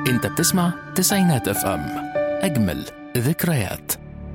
انت بتسمع تسعينات اف ام اجمل ذكريات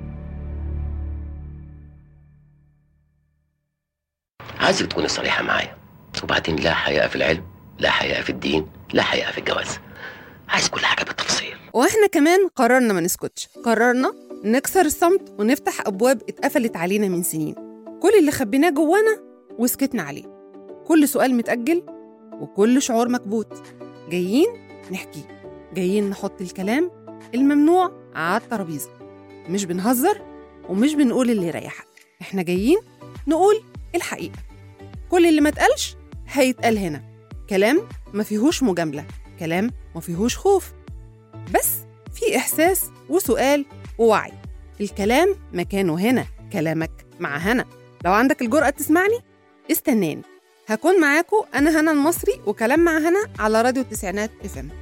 عايزك تكوني صريحة معايا وبعدين لا حياء في العلم لا حياء في الدين لا حياء في الجواز عايز كل حاجة بالتفصيل واحنا كمان قررنا ما نسكتش قررنا نكسر الصمت ونفتح ابواب اتقفلت علينا من سنين كل اللي خبيناه جوانا وسكتنا عليه كل سؤال متأجل وكل شعور مكبوت جايين نحكي جايين نحط الكلام الممنوع على الترابيزة مش بنهزر ومش بنقول اللي يريحك احنا جايين نقول الحقيقة كل اللي ما اتقالش هيتقال هنا كلام ما فيهوش مجاملة كلام ما فيهوش خوف بس في إحساس وسؤال ووعي الكلام مكانه هنا كلامك مع هنا لو عندك الجرأة تسمعني استناني هكون معاكم أنا هنا المصري وكلام مع هنا على راديو التسعينات اف ام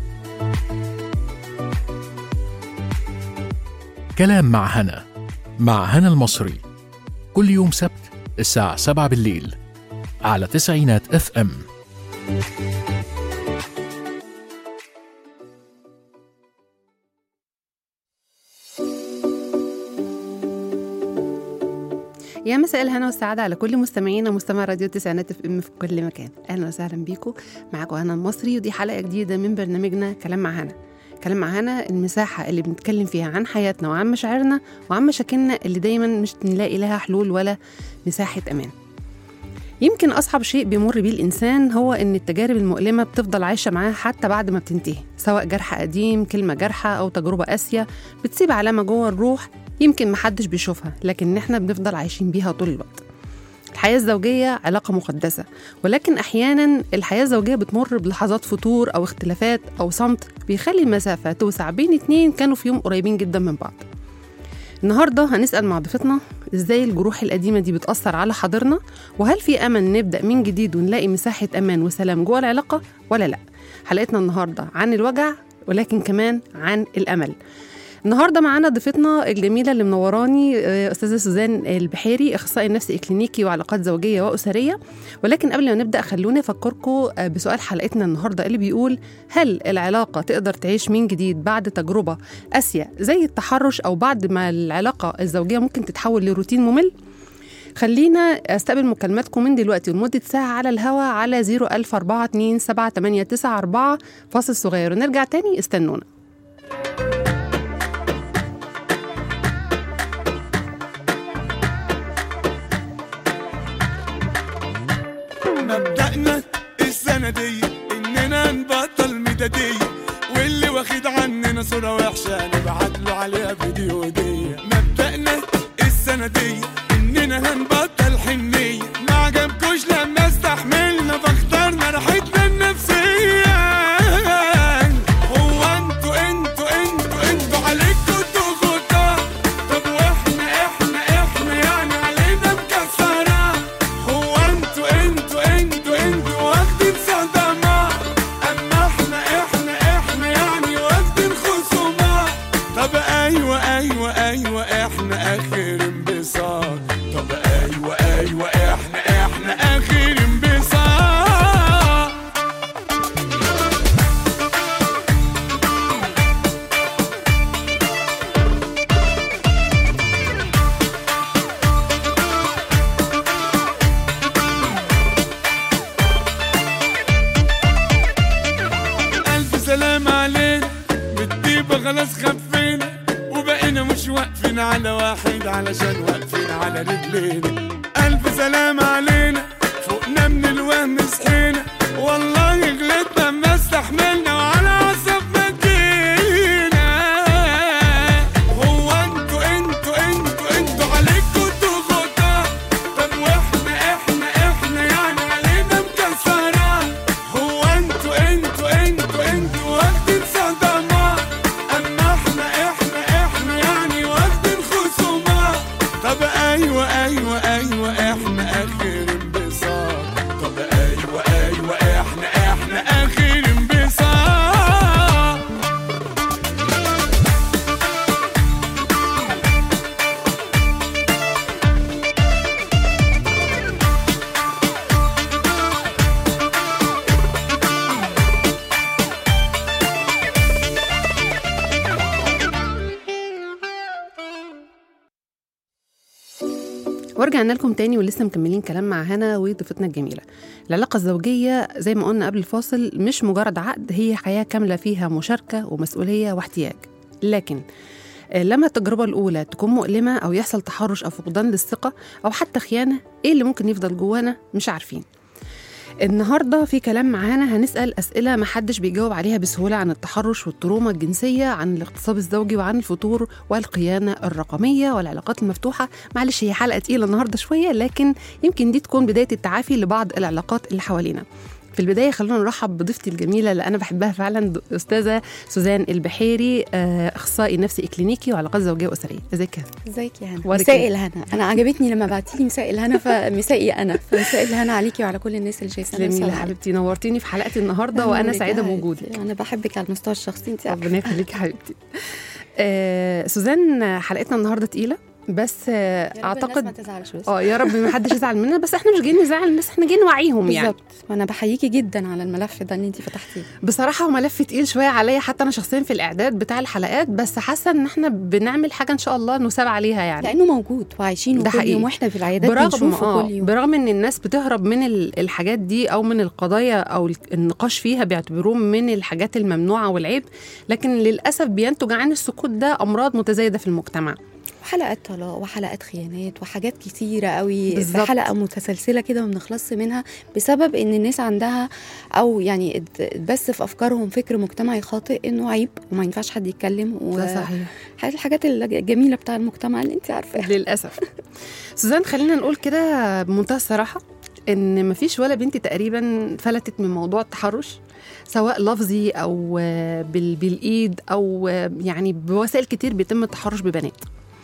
كلام مع هنا مع هنا المصري كل يوم سبت الساعة 7 بالليل على تسعينات اف ام يا مساء الهنا والسعادة على كل مستمعينا ومستمع راديو التسعينات اف ام في كل مكان أهلا وسهلا بيكم معاكم هنا المصري ودي حلقة جديدة من برنامجنا كلام مع هنا كلام مع هنا المساحة اللي بنتكلم فيها عن حياتنا وعن مشاعرنا وعن مشاكلنا اللي دايما مش نلاقي لها حلول ولا مساحة أمان يمكن أصعب شيء بيمر بيه الإنسان هو إن التجارب المؤلمة بتفضل عايشة معاه حتى بعد ما بتنتهي سواء جرح قديم كلمة جارحة أو تجربة قاسية بتسيب علامة جوه الروح يمكن محدش بيشوفها لكن إحنا بنفضل عايشين بيها طول الوقت الحياة الزوجية علاقة مقدسة ولكن أحيانا الحياة الزوجية بتمر بلحظات فتور أو اختلافات أو صمت بيخلي المسافة توسع بين اتنين كانوا في يوم قريبين جدا من بعض النهاردة هنسأل مع ضيفتنا إزاي الجروح القديمة دي بتأثر على حاضرنا وهل في أمل نبدأ من جديد ونلاقي مساحة أمان وسلام جوه العلاقة ولا لأ حلقتنا النهاردة عن الوجع ولكن كمان عن الأمل النهارده معانا ضيفتنا الجميله اللي منوراني آه، استاذه سوزان البحيري اخصائي نفسي اكلينيكي وعلاقات زوجيه واسريه ولكن قبل ما نبدا خلوني افكركم آه، بسؤال حلقتنا النهارده اللي بيقول هل العلاقه تقدر تعيش من جديد بعد تجربه قاسيه زي التحرش او بعد ما العلاقه الزوجيه ممكن تتحول لروتين ممل خلينا استقبل مكالماتكم من دلوقتي لمده ساعه على الهوا على 01042 فاصل صغير ونرجع تاني استنونا مبدأنا السنة دي إننا نبطل مدادية واللي واخد عننا صورة وحشة نبعت له عليها فيديو هدية مبدأنا السنة دي إننا هنبطل حنية ما عجبكوش لما استحملنا فاخترنا راحتنا النفسية هو انتوا انتوا انتوا انتوا عليكوا ضغوطات طب واحنا احنا احنا يعني علينا مكسرات هو انتوا انتوا انتوا انتوا واخدين صدمات اما احنا احنا احنا يعني واخدين خصومات طب ايوه ايوه ايوه احنا اخر انبساط طب ايوه ايوه احنا احنا اخر انبساط ألف سلام علينا بالطيبة خلاص خفينا وبقينا مش واقفين على واحد علشان واقفين على رجلينا ألف سلام علينا فوقنا من الوهم صحينا والله غلطنا ما استحملنا وعلى عصب ما جينا هو انتوا انتوا انتوا انتوا عليكوا ضغوطات طب واحنا احنا احنا يعني علينا مكسرات هو انتوا انتوا انتوا انتوا واخدين صدمات اما احنا احنا احنا يعني واخدين خصومات طب ايوه ايوه ايوه احنا اخر انبساط طب ايوه ايوه احنا ورجعنا لكم تاني ولسه مكملين كلام مع هنا وضيفتنا الجميلة العلاقة الزوجية زي ما قلنا قبل الفاصل مش مجرد عقد هي حياة كاملة فيها مشاركة ومسؤولية واحتياج لكن آه، لما التجربة الأولى تكون مؤلمة أو يحصل تحرش أو فقدان للثقة أو حتى خيانة إيه اللي ممكن يفضل جوانا مش عارفين النهارده في كلام معانا هنسال اسئله ما حدش بيجاوب عليها بسهوله عن التحرش والتروما الجنسيه عن الاغتصاب الزوجي وعن الفتور والخيانه الرقميه والعلاقات المفتوحه معلش هي حلقه تقيله النهارده شويه لكن يمكن دي تكون بدايه التعافي لبعض العلاقات اللي حوالينا في البدايه خلونا نرحب بضيفتي الجميله اللي انا بحبها فعلا د- استاذه سوزان البحيري آه، اخصائي نفسي اكلينيكي وعلاقات زوجيه واسريه ازيك يا ازيك يا هنا أخبارك مساء إيه؟ الهنا انا عجبتني لما بعتي لي مساء الهنا فمسائي انا فمساء الهنا عليكي وعلى كل الناس اللي شايفانا تسلمي لي وسامعانا. يا حبيبتي نورتيني في حلقتي النهارده وانا أهلاً سعيده بك يا بوجودك حبيبتي. انا بحبك على المستوى الشخصي انت عارفة. ربنا يخليكي يا حبيبتي آه سوزان حلقتنا النهارده تقيله بس آه يا رب الناس ما اعتقد تزعلش بس اه يا رب ما حدش يزعل مننا بس احنا مش جايين نزعل الناس احنا جايين نوعيهم يعني بالظبط وانا بحييكي جدا على الملف ده اللي انت فتحتيه بصراحه هو ملف تقيل شويه عليا حتى انا شخصيا في الاعداد بتاع الحلقات بس حاسه ان احنا بنعمل حاجه ان شاء الله نساب عليها يعني لانه موجود وعايشينه ده كل حقيقي. يوم واحنا في العيادات برغم بنشوفه اه كل يوم برغم ان الناس بتهرب من ال- الحاجات دي او من القضايا او ال- النقاش فيها بيعتبروه من الحاجات الممنوعه والعيب لكن للاسف بينتج عن السكوت ده امراض متزايده في المجتمع وحلقات طلاق وحلقات خيانات وحاجات كتيره قوي بالظبط. في حلقه متسلسله كده ما بنخلصش منها بسبب ان الناس عندها او يعني ات- اتبث في افكارهم فكر مجتمعي خاطئ انه عيب وما ينفعش حد يتكلم و... ده صحيح حاجات الحاجات الجميله بتاع المجتمع اللي انت عارفاها للاسف سوزان خلينا نقول كده بمنتهى الصراحه ان مفيش ولا بنت تقريبا فلتت من موضوع التحرش سواء لفظي او آه، بال- بالايد او آه، يعني بوسائل كتير بيتم التحرش ببنات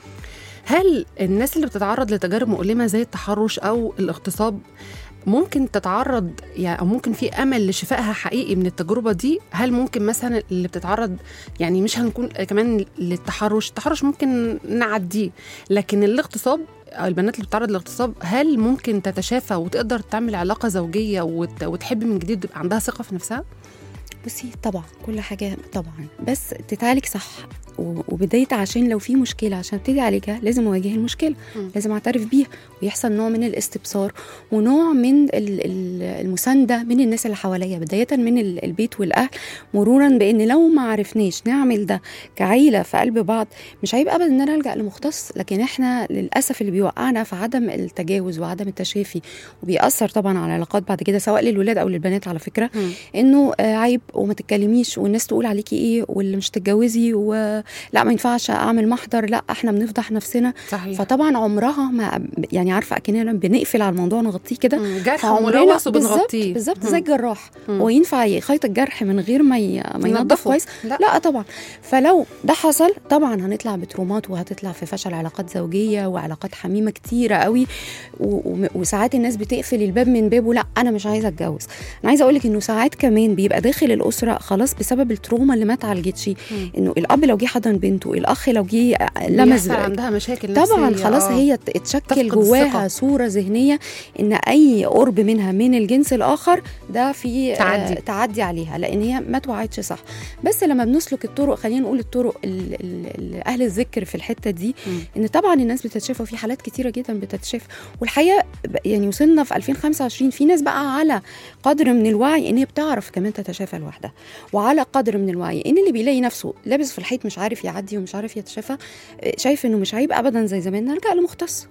هل الناس اللي بتتعرض لتجارب مؤلمه زي التحرش او الاغتصاب ممكن تتعرض يعني او ممكن في امل لشفائها حقيقي من التجربه دي هل ممكن مثلا اللي بتتعرض يعني مش هنكون كمان للتحرش التحرش ممكن نعديه لكن الاغتصاب او البنات اللي بتتعرض للاغتصاب هل ممكن تتشافى وتقدر تعمل علاقه زوجيه وت... وتحب من جديد ويبقى عندها ثقه في نفسها بصي طبعا كل حاجه طبعا بس تتعالج صح و- وبداية عشان لو في مشكلة عشان ابتدي اعالجها لازم اواجه المشكلة مم. لازم اعترف بيها ويحصل نوع من الاستبصار ونوع من ال- ال- المساندة من الناس اللي حواليا بداية من ال- البيت والاهل مرورا بان لو ما عرفناش نعمل ده كعيلة في قلب بعض مش عيب ابدا ان انا الجا لمختص لكن احنا للاسف اللي بيوقعنا في عدم التجاوز وعدم التشافي وبيأثر طبعا على العلاقات بعد كده سواء للولاد او للبنات على فكرة انه آه، عيب وما تتكلميش والناس تقول عليكي ايه واللي مش تتجوزي ولا ما ينفعش اعمل محضر لا احنا بنفضح نفسنا صحيح فطبعا عمرها ما يعني عارفه اكننا بنقفل على الموضوع نغطيه كده مم. جرح فعمرنا- ملوث بالظبط وبنغطيه بالظبط مم. زي الجراح مم. هو ينفع يخيط الجرح من غير ما ي- ما ينضف ينضفه. كويس لا. لا طبعا فلو ده حصل طبعا هنطلع بترومات وهتطلع في فشل علاقات زوجيه وعلاقات حميمه كتيره قوي و- و- وساعات الناس بتقفل الباب من بابه لا انا مش عايزه اتجوز انا عايزه اقول لك انه ساعات كمان بيبقى داخل الاسره خلاص بسبب التروما اللي ما اتعالجتش مم. انه الاب لو جه حضن بنته الاخ لو جه لمس بيحصل عندها مشاكل طبعا نفسية. خلاص آه. هي ت- اتشكل تفقد جواها الثقة. صوره ذهنيه ان اي قرب منها من الجنس الاخر ده في تعدي. آه تعدي عليها لان هي ما توعدش صح بس لما بنسلك الطرق خلينا نقول الطرق ال- ال- ال- اهل الذكر في الحته دي مم. ان طبعا الناس بتتشاف وفي حالات كتيره جدا بتتشاف والحقيقه ب- يعني وصلنا في 2025 في ناس بقى على قدر من الوعي ان هي بتعرف كمان تتشافى لوحدها وعلى قدر من الوعي ان اللي بيلاقي نفسه لابس في الحيط مش عارف يعدي ومش عارف يتشافى آه، شايف انه مش عيب ابدا زي زمان نرجع لمختص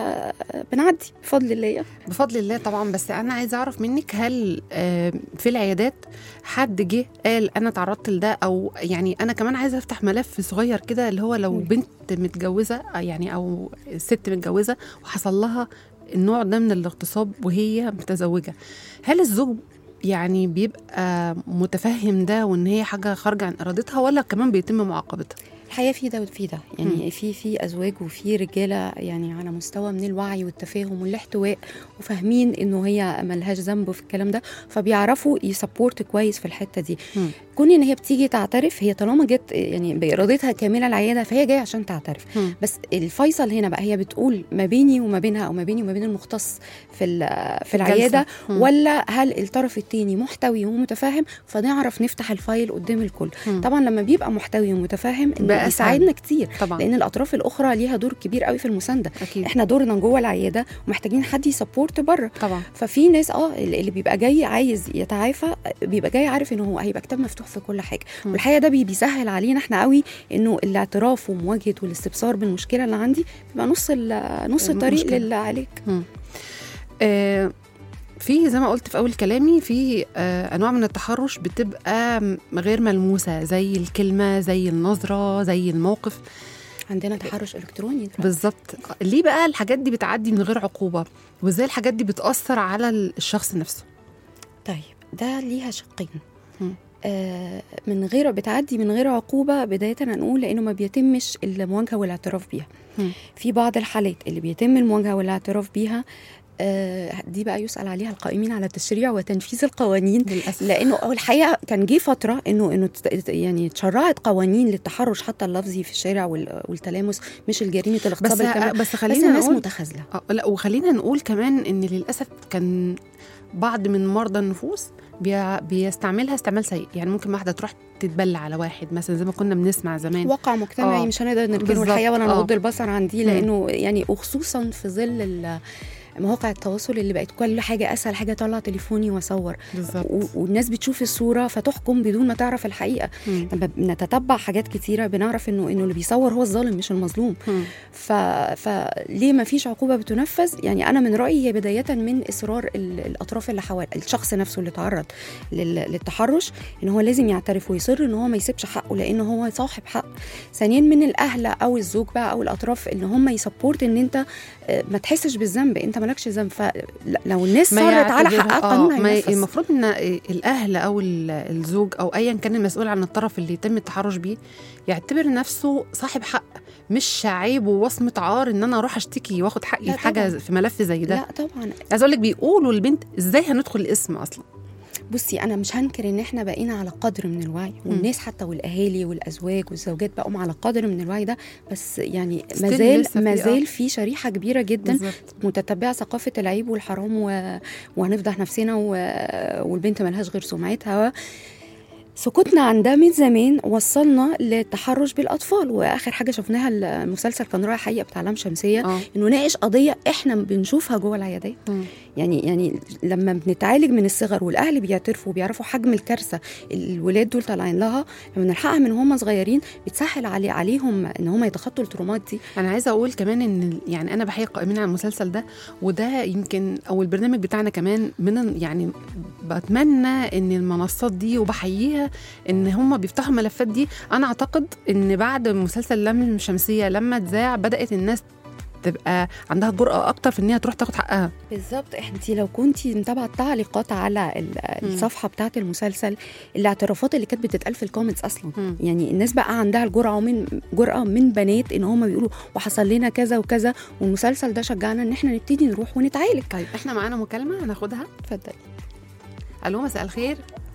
فبنعدي بفضل الله يعني. بفضل الله طبعا بس انا عايزه اعرف منك هل آه، في العيادات حد جه قال انا تعرضت لده او يعني انا كمان عايزه افتح ملف صغير كده اللي هو لو مم. بنت متجوزه آه، يعني او ست متجوزه وحصل لها النوع ده من الاغتصاب وهي متزوجه هل الزوج يعني بيبقى متفهم ده وان هي حاجه خارجه عن ارادتها ولا كمان بيتم معاقبتها الحقيقه في ده وفي ده يعني في في ازواج وفي رجاله يعني على مستوى من الوعي والتفاهم والاحتواء وفاهمين انه هي ملهاش ذنب في الكلام ده فبيعرفوا يسبورت كويس في الحته دي مم. كون ان هي بتيجي تعترف هي طالما جت يعني بارادتها كامله العياده فهي جايه عشان تعترف مم. بس الفيصل هنا بقى هي بتقول ما بيني وما بينها او ما بيني وما بين المختص في ال- في العياده مم. ولا هل الطرف التاني محتوي ومتفاهم فنعرف نفتح الفايل قدام الكل مم. طبعا لما بيبقى محتوي ومتفاهم بقى أسهل. بيساعدنا كتير طبعا لان الاطراف الاخرى ليها دور كبير قوي في المسانده اكيد احنا دورنا جوه العياده ومحتاجين حد يسبورت بره طبعا ففي ناس اه اللي بيبقى جاي عايز يتعافى بيبقى جاي عارف ان هو هيبقى كتاب مفتوح في كل حاجه مم. والحقيقه ده بي- بيسهل علينا احنا قوي انه الاعتراف ومواجهه والاستبصار بالمشكله اللي عندي بيبقى نص ال- نص الطريق المشكلة. للعلاج آه، في زي ما قلت في اول كلامي في آه، انواع من التحرش بتبقى م- غير ملموسه زي الكلمه زي النظره زي الموقف عندنا تحرش الكتروني دلوقتي. بالظبط ليه بقى الحاجات دي بتعدي من غير عقوبه وازاي الحاجات دي بتاثر على ال- الشخص نفسه طيب ده ليها شقين مم. آه من غير بتعدي من غير عقوبه بدايه هنقول لانه ما بيتمش المواجهه والاعتراف بيها مم. في بعض الحالات اللي بيتم المواجهه والاعتراف بيها آه دي بقى يسال عليها القائمين على التشريع وتنفيذ القوانين للاسف لانه أو الحقيقه كان جه فتره انه انه تت- يعني اتشرعت قوانين للتحرش حتى اللفظي في الشارع وال- والتلامس مش الجريمه الاغتصاب بس الكامل. بس بس خلينا الناس نقول متخاذله آه، لا وخلينا نقول كمان ان للاسف كان بعض من مرضى النفوس بي- بيستعملها استعمال سيء يعني ممكن واحده تروح تتبلى على واحد مثلا زي ما كنا بنسمع زمان واقع مجتمعي آه. مش هنقدر نركنه بالظبط، الحقيقه ولا آه. نغض البصر عن دي مم. لانه يعني وخصوصا في ظل ال- مواقع التواصل اللي بقت كل حاجه اسهل حاجه اطلع تليفوني واصور بالظبط و- والناس بتشوف الصوره فتحكم بدون ما تعرف الحقيقه مم. لما بنتتبع حاجات كتيره بنعرف انه انه اللي بيصور هو الظالم مش المظلوم مم. ف... فليه ما فيش عقوبه بتنفذ يعني انا من رايي هي بدايه من اصرار ال... الاطراف اللي حوالي الشخص نفسه اللي تعرض لل... للتحرش ان هو لازم يعترف ويصر ان هو ما يسيبش حقه لان هو صاحب حق ثانيا من الاهل او الزوج بقى او الاطراف ان هم يسبورت ان انت آه، ما تحسش بالذنب انت مالكش ذنب فلو الناس صرت على يعتبرها- حقها آه، قانون ما ي- هينفذ. المفروض ان الاهل او ال- الزوج او ايا كان المسؤول عن الطرف اللي يتم التحرش بيه يعتبر نفسه صاحب حق مش عيب ووصمه عار ان انا اروح اشتكي واخد حقي لا في حاجه طبعاً. في ملف زي ده لا طبعا عايز اقول لك بيقولوا للبنت ازاي هندخل الاسم اصلا بصي انا مش هنكر ان احنا بقينا على قدر من الوعي والناس حتى والاهالي والازواج والزوجات بقوا على قدر من الوعي ده بس يعني Still مازال لسه في- مازال في شريحه كبيره جدا بالظبط متتبعه ثقافه العيب والحرام و... وهنفضح نفسنا و... والبنت ملهاش غير سمعتها سكوتنا عن ده من زمان وصلنا للتحرش بالاطفال واخر حاجه شفناها المسلسل كان رائع حقيقه بتاع لام شمسيه اه انه ناقش قضيه احنا بنشوفها جوه العيادات مم. يعني يعني لما بنتعالج من الصغر والاهل بيعترفوا وبيعرفوا حجم الكارثه اللي الولاد دول طالعين لها لما بنلحقها من هم صغيرين بتسهل علي عليهم ان هم يتخطوا الترومات دي انا عايزه اقول كمان ان يعني انا بحيي القائمين على المسلسل ده وده يمكن او البرنامج بتاعنا كمان من يعني بتمنى ان المنصات دي وبحييها ان هم بيفتحوا الملفات دي انا اعتقد ان بعد مسلسل لم شمسيه لما اتذاع بدات الناس تبقى عندها جرأة أكتر في إن هي تروح تاخد حقها بالظبط انت لو كنت متابعه التعليقات على ال- مم. الصفحه بتاعه المسلسل الاعترافات اللي كانت بتتقال في الكومنتس اصلا مم. يعني الناس بقى عندها الجرأه ومن جرأه من بنات ان هم بيقولوا وحصل لنا كذا وكذا والمسلسل ده شجعنا ان احنا نبتدي نروح ونتعالج طيب إحنا معانا مكالمة هناخدها اتفضلي ألو مساء الخير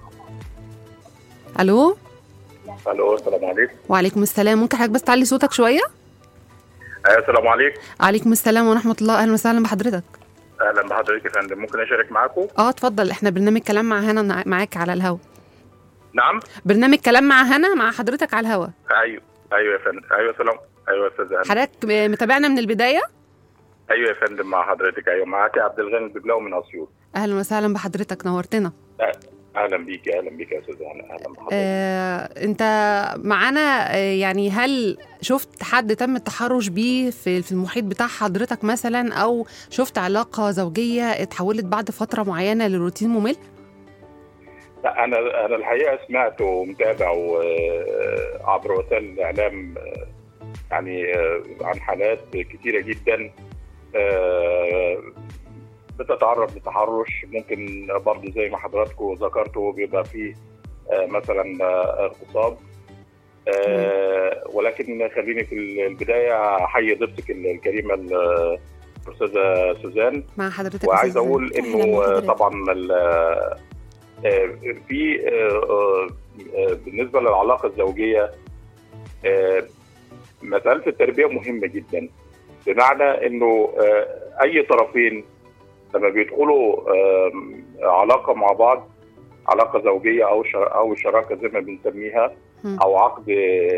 ألو الو السلام عليكم وعليكم السلام ممكن حضرتك بس تعلي صوتك شوية ايوه السلام عليكم عليكم السلام ورحمة الله أهلا وسهلا بحضرتك اهلا بحضرتك يا فندم ممكن اشارك معاكم اه اتفضل احنا برنامج كلام مع هنا معاك على الهوا نعم برنامج كلام مع هنا مع حضرتك على الهوا ايوه ايوه يا فندم ايوه سلام ايوه يا استاذ هاني حضرتك متابعنا من البدايه ايوه يا فندم مع حضرتك ايوه معاك عبد الغني الدبلاوي من اسيوط اهلا وسهلا بحضرتك نورتنا اهلا بيك اهلا بيك يا استاذ هاني اهلا بحضرتك آه، انت معانا آه، يعني هل شفت حد تم التحرش بيه في في المحيط بتاع حضرتك مثلا او شفت علاقه زوجيه اتحولت بعد فتره معينه لروتين ممل لا انا انا الحقيقه سمعت ومتابع و- عبر وسائل الاعلام آه، يعني آه، عن حالات كتيره جدا آه، بتتعرض لتحرش ممكن برضه زي ما حضراتكم ذكرتوا بيبقى فيه آه، مثلا آه، اغتصاب آه، ولكن خليني في البدايه احيي ضيفتك الكريمه ال- الاستاذه سوزان مع حضرتك وعايز أستاذ اقول أهلاً انه بحضرتك. طبعا ال- آه، في آه، آه، بالنسبه للعلاقه الزوجيه آه، مساله التربيه مهمه جدا بمعنى انه آه، اي طرفين لما بيدخلوا آم، علاقه مع بعض علاقه زوجيه او شر- او شراكه زي ما بنسميها مم. او عقد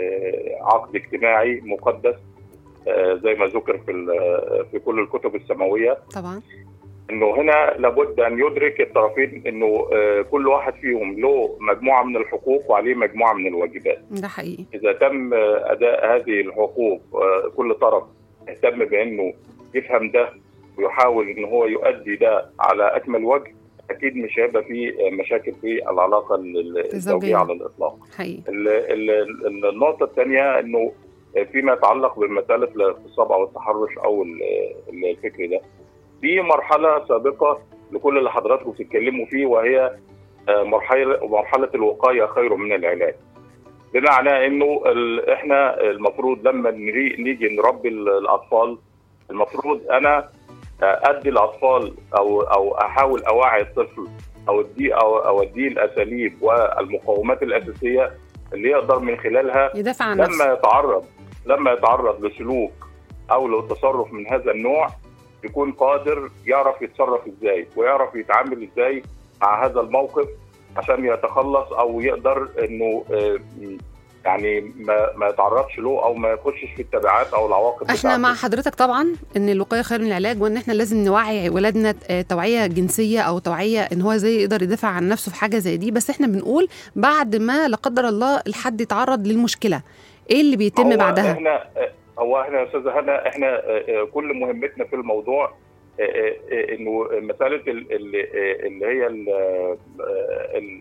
عقد اجتماعي مقدس آه، زي ما ذكر في ال- في كل الكتب السماويه طبعا انه هنا لابد ان يدرك الطرفين انه آه، كل واحد فيهم له مجموعه من الحقوق وعليه مجموعه من الواجبات ده حقيقي اذا تم آه، اداء هذه الحقوق آه، كل طرف اهتم بانه يفهم ده ويحاول ان هو يؤدي ده على اكمل وجه اكيد مش هيبقى في آه، مشاكل في العلاقه ال- الزوجية. الزوجيه على الاطلاق حقيقي ال- ال- ال- النقطة الثانية انه فيما يتعلق بمسألة الاغتصاب او التحرش او ال- ال- الفكر ده في مرحلة سابقة لكل اللي حضراتكم بتتكلموا فيه وهي آه، مرحلة مرحلة الوقاية خير من العلاج بمعنى انه ال- احنا المفروض لما نري- نيجي نربي ال- الاطفال المفروض انا آه، ادي الاطفال او او احاول اوعي الطفل او ادي او اوديه الاساليب والمقومات الاساسيه اللي يقدر من خلالها يدافع عن لما نفسه يتعرض لما يتعرض لسلوك او لتصرف من هذا النوع يكون قادر يعرف يتصرف ازاي ويعرف يتعامل ازاي مع هذا الموقف عشان يتخلص او يقدر انه آه، يعني ما ما يتعرضش له او ما يخشش في التبعات او العواقب احنا بتاعته. مع حضرتك طبعا ان الوقايه خير من العلاج وان احنا لازم نوعي ولادنا آه، توعيه جنسيه او توعيه ان هو ازاي يقدر يدافع عن نفسه في حاجه زي دي بس احنا بنقول بعد ما لا قدر الله الحد يتعرض للمشكله ايه اللي بيتم هو بعدها احنا هو احنا يا استاذه هنا احنا آه، آه، كل مهمتنا في الموضوع آه، آه، آه، انه مساله ال- ال- آه، اللي هي ال- آه، ال-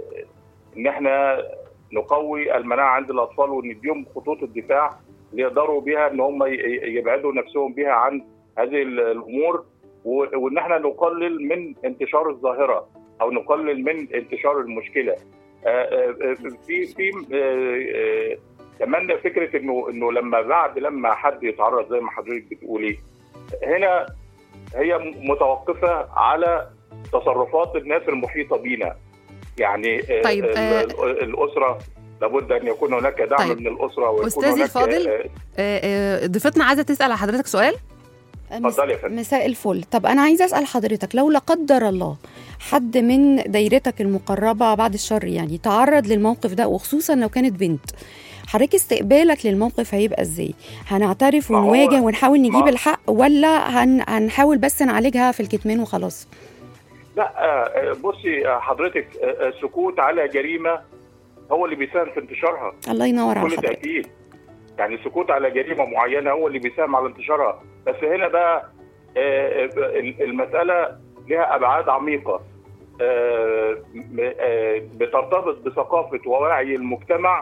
ان احنا نقوي المناعه عند الاطفال ونديهم خطوط الدفاع اللي يقدروا بها ان هم ي- يبعدوا نفسهم بها عن هذه ال- الامور و- وان احنا نقلل من انتشار الظاهره او نقلل من انتشار المشكله آه، آه، آه، في في آه، آه، كمان فكره انه انه لما بعد لما حد يتعرض زي ما حضرتك بتقولي هنا هي متوقفه على تصرفات الناس المحيطه بينا يعني آه، طيب، ال- آه، ال- الاسره لابد ان يكون هناك دعم طيب، من الاسره ويكون أستاذي هناك الفاضل، آه، آه، آه، ضيفتنا عايزه تسال على حضرتك سؤال اتفضلي يا فندم مساء الفل طب انا عايزه اسال حضرتك لو لا قدر الله حد من دايرتك المقربه بعد الشر يعني تعرض للموقف ده وخصوصا لو كانت بنت حضرتك استقبالك للموقف هيبقى ازاي هنعترف ما هو- ونواجه ونحاول نجيب ما- الحق ولا هن... هنحاول بس نعالجها في الكتمان وخلاص لا آه، بصي آه، حضرتك آه، السكوت على جريمه هو اللي بيساهم في انتشارها الله ينور على بكل حضرتك تاكيد يعني السكوت على جريمه معينه هو اللي بيساهم على انتشارها بس هنا بقى آه، آه، المساله لها ابعاد عميقه آه، م- آه، بترتبط بثقافه ووعي المجتمع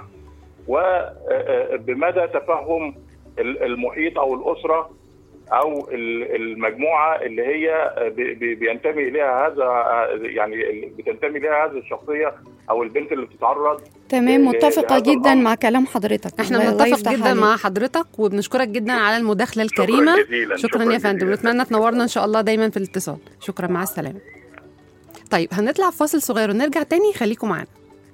وبمدى تفهم ال- المحيط او الاسره او ال- المجموعه اللي هي بي- بي- بينتمي اليها هذا يعني بتنتمي اليها هذه الشخصيه او البنت اللي بتتعرض تمام ل- متفقه لهذا جدا الأمر. مع كلام حضرتك احنا الله- الله بنتفق يفتح جدا عليك. مع حضرتك وبنشكرك جدا على المداخله الكريمه شكرا جزيلا شكرا يا فندم جزيلا. ونتمنى تنورنا ان شاء الله دايما في الاتصال شكرا مع السلامه طيب هنطلع في فاصل صغير ونرجع تاني خليكم معانا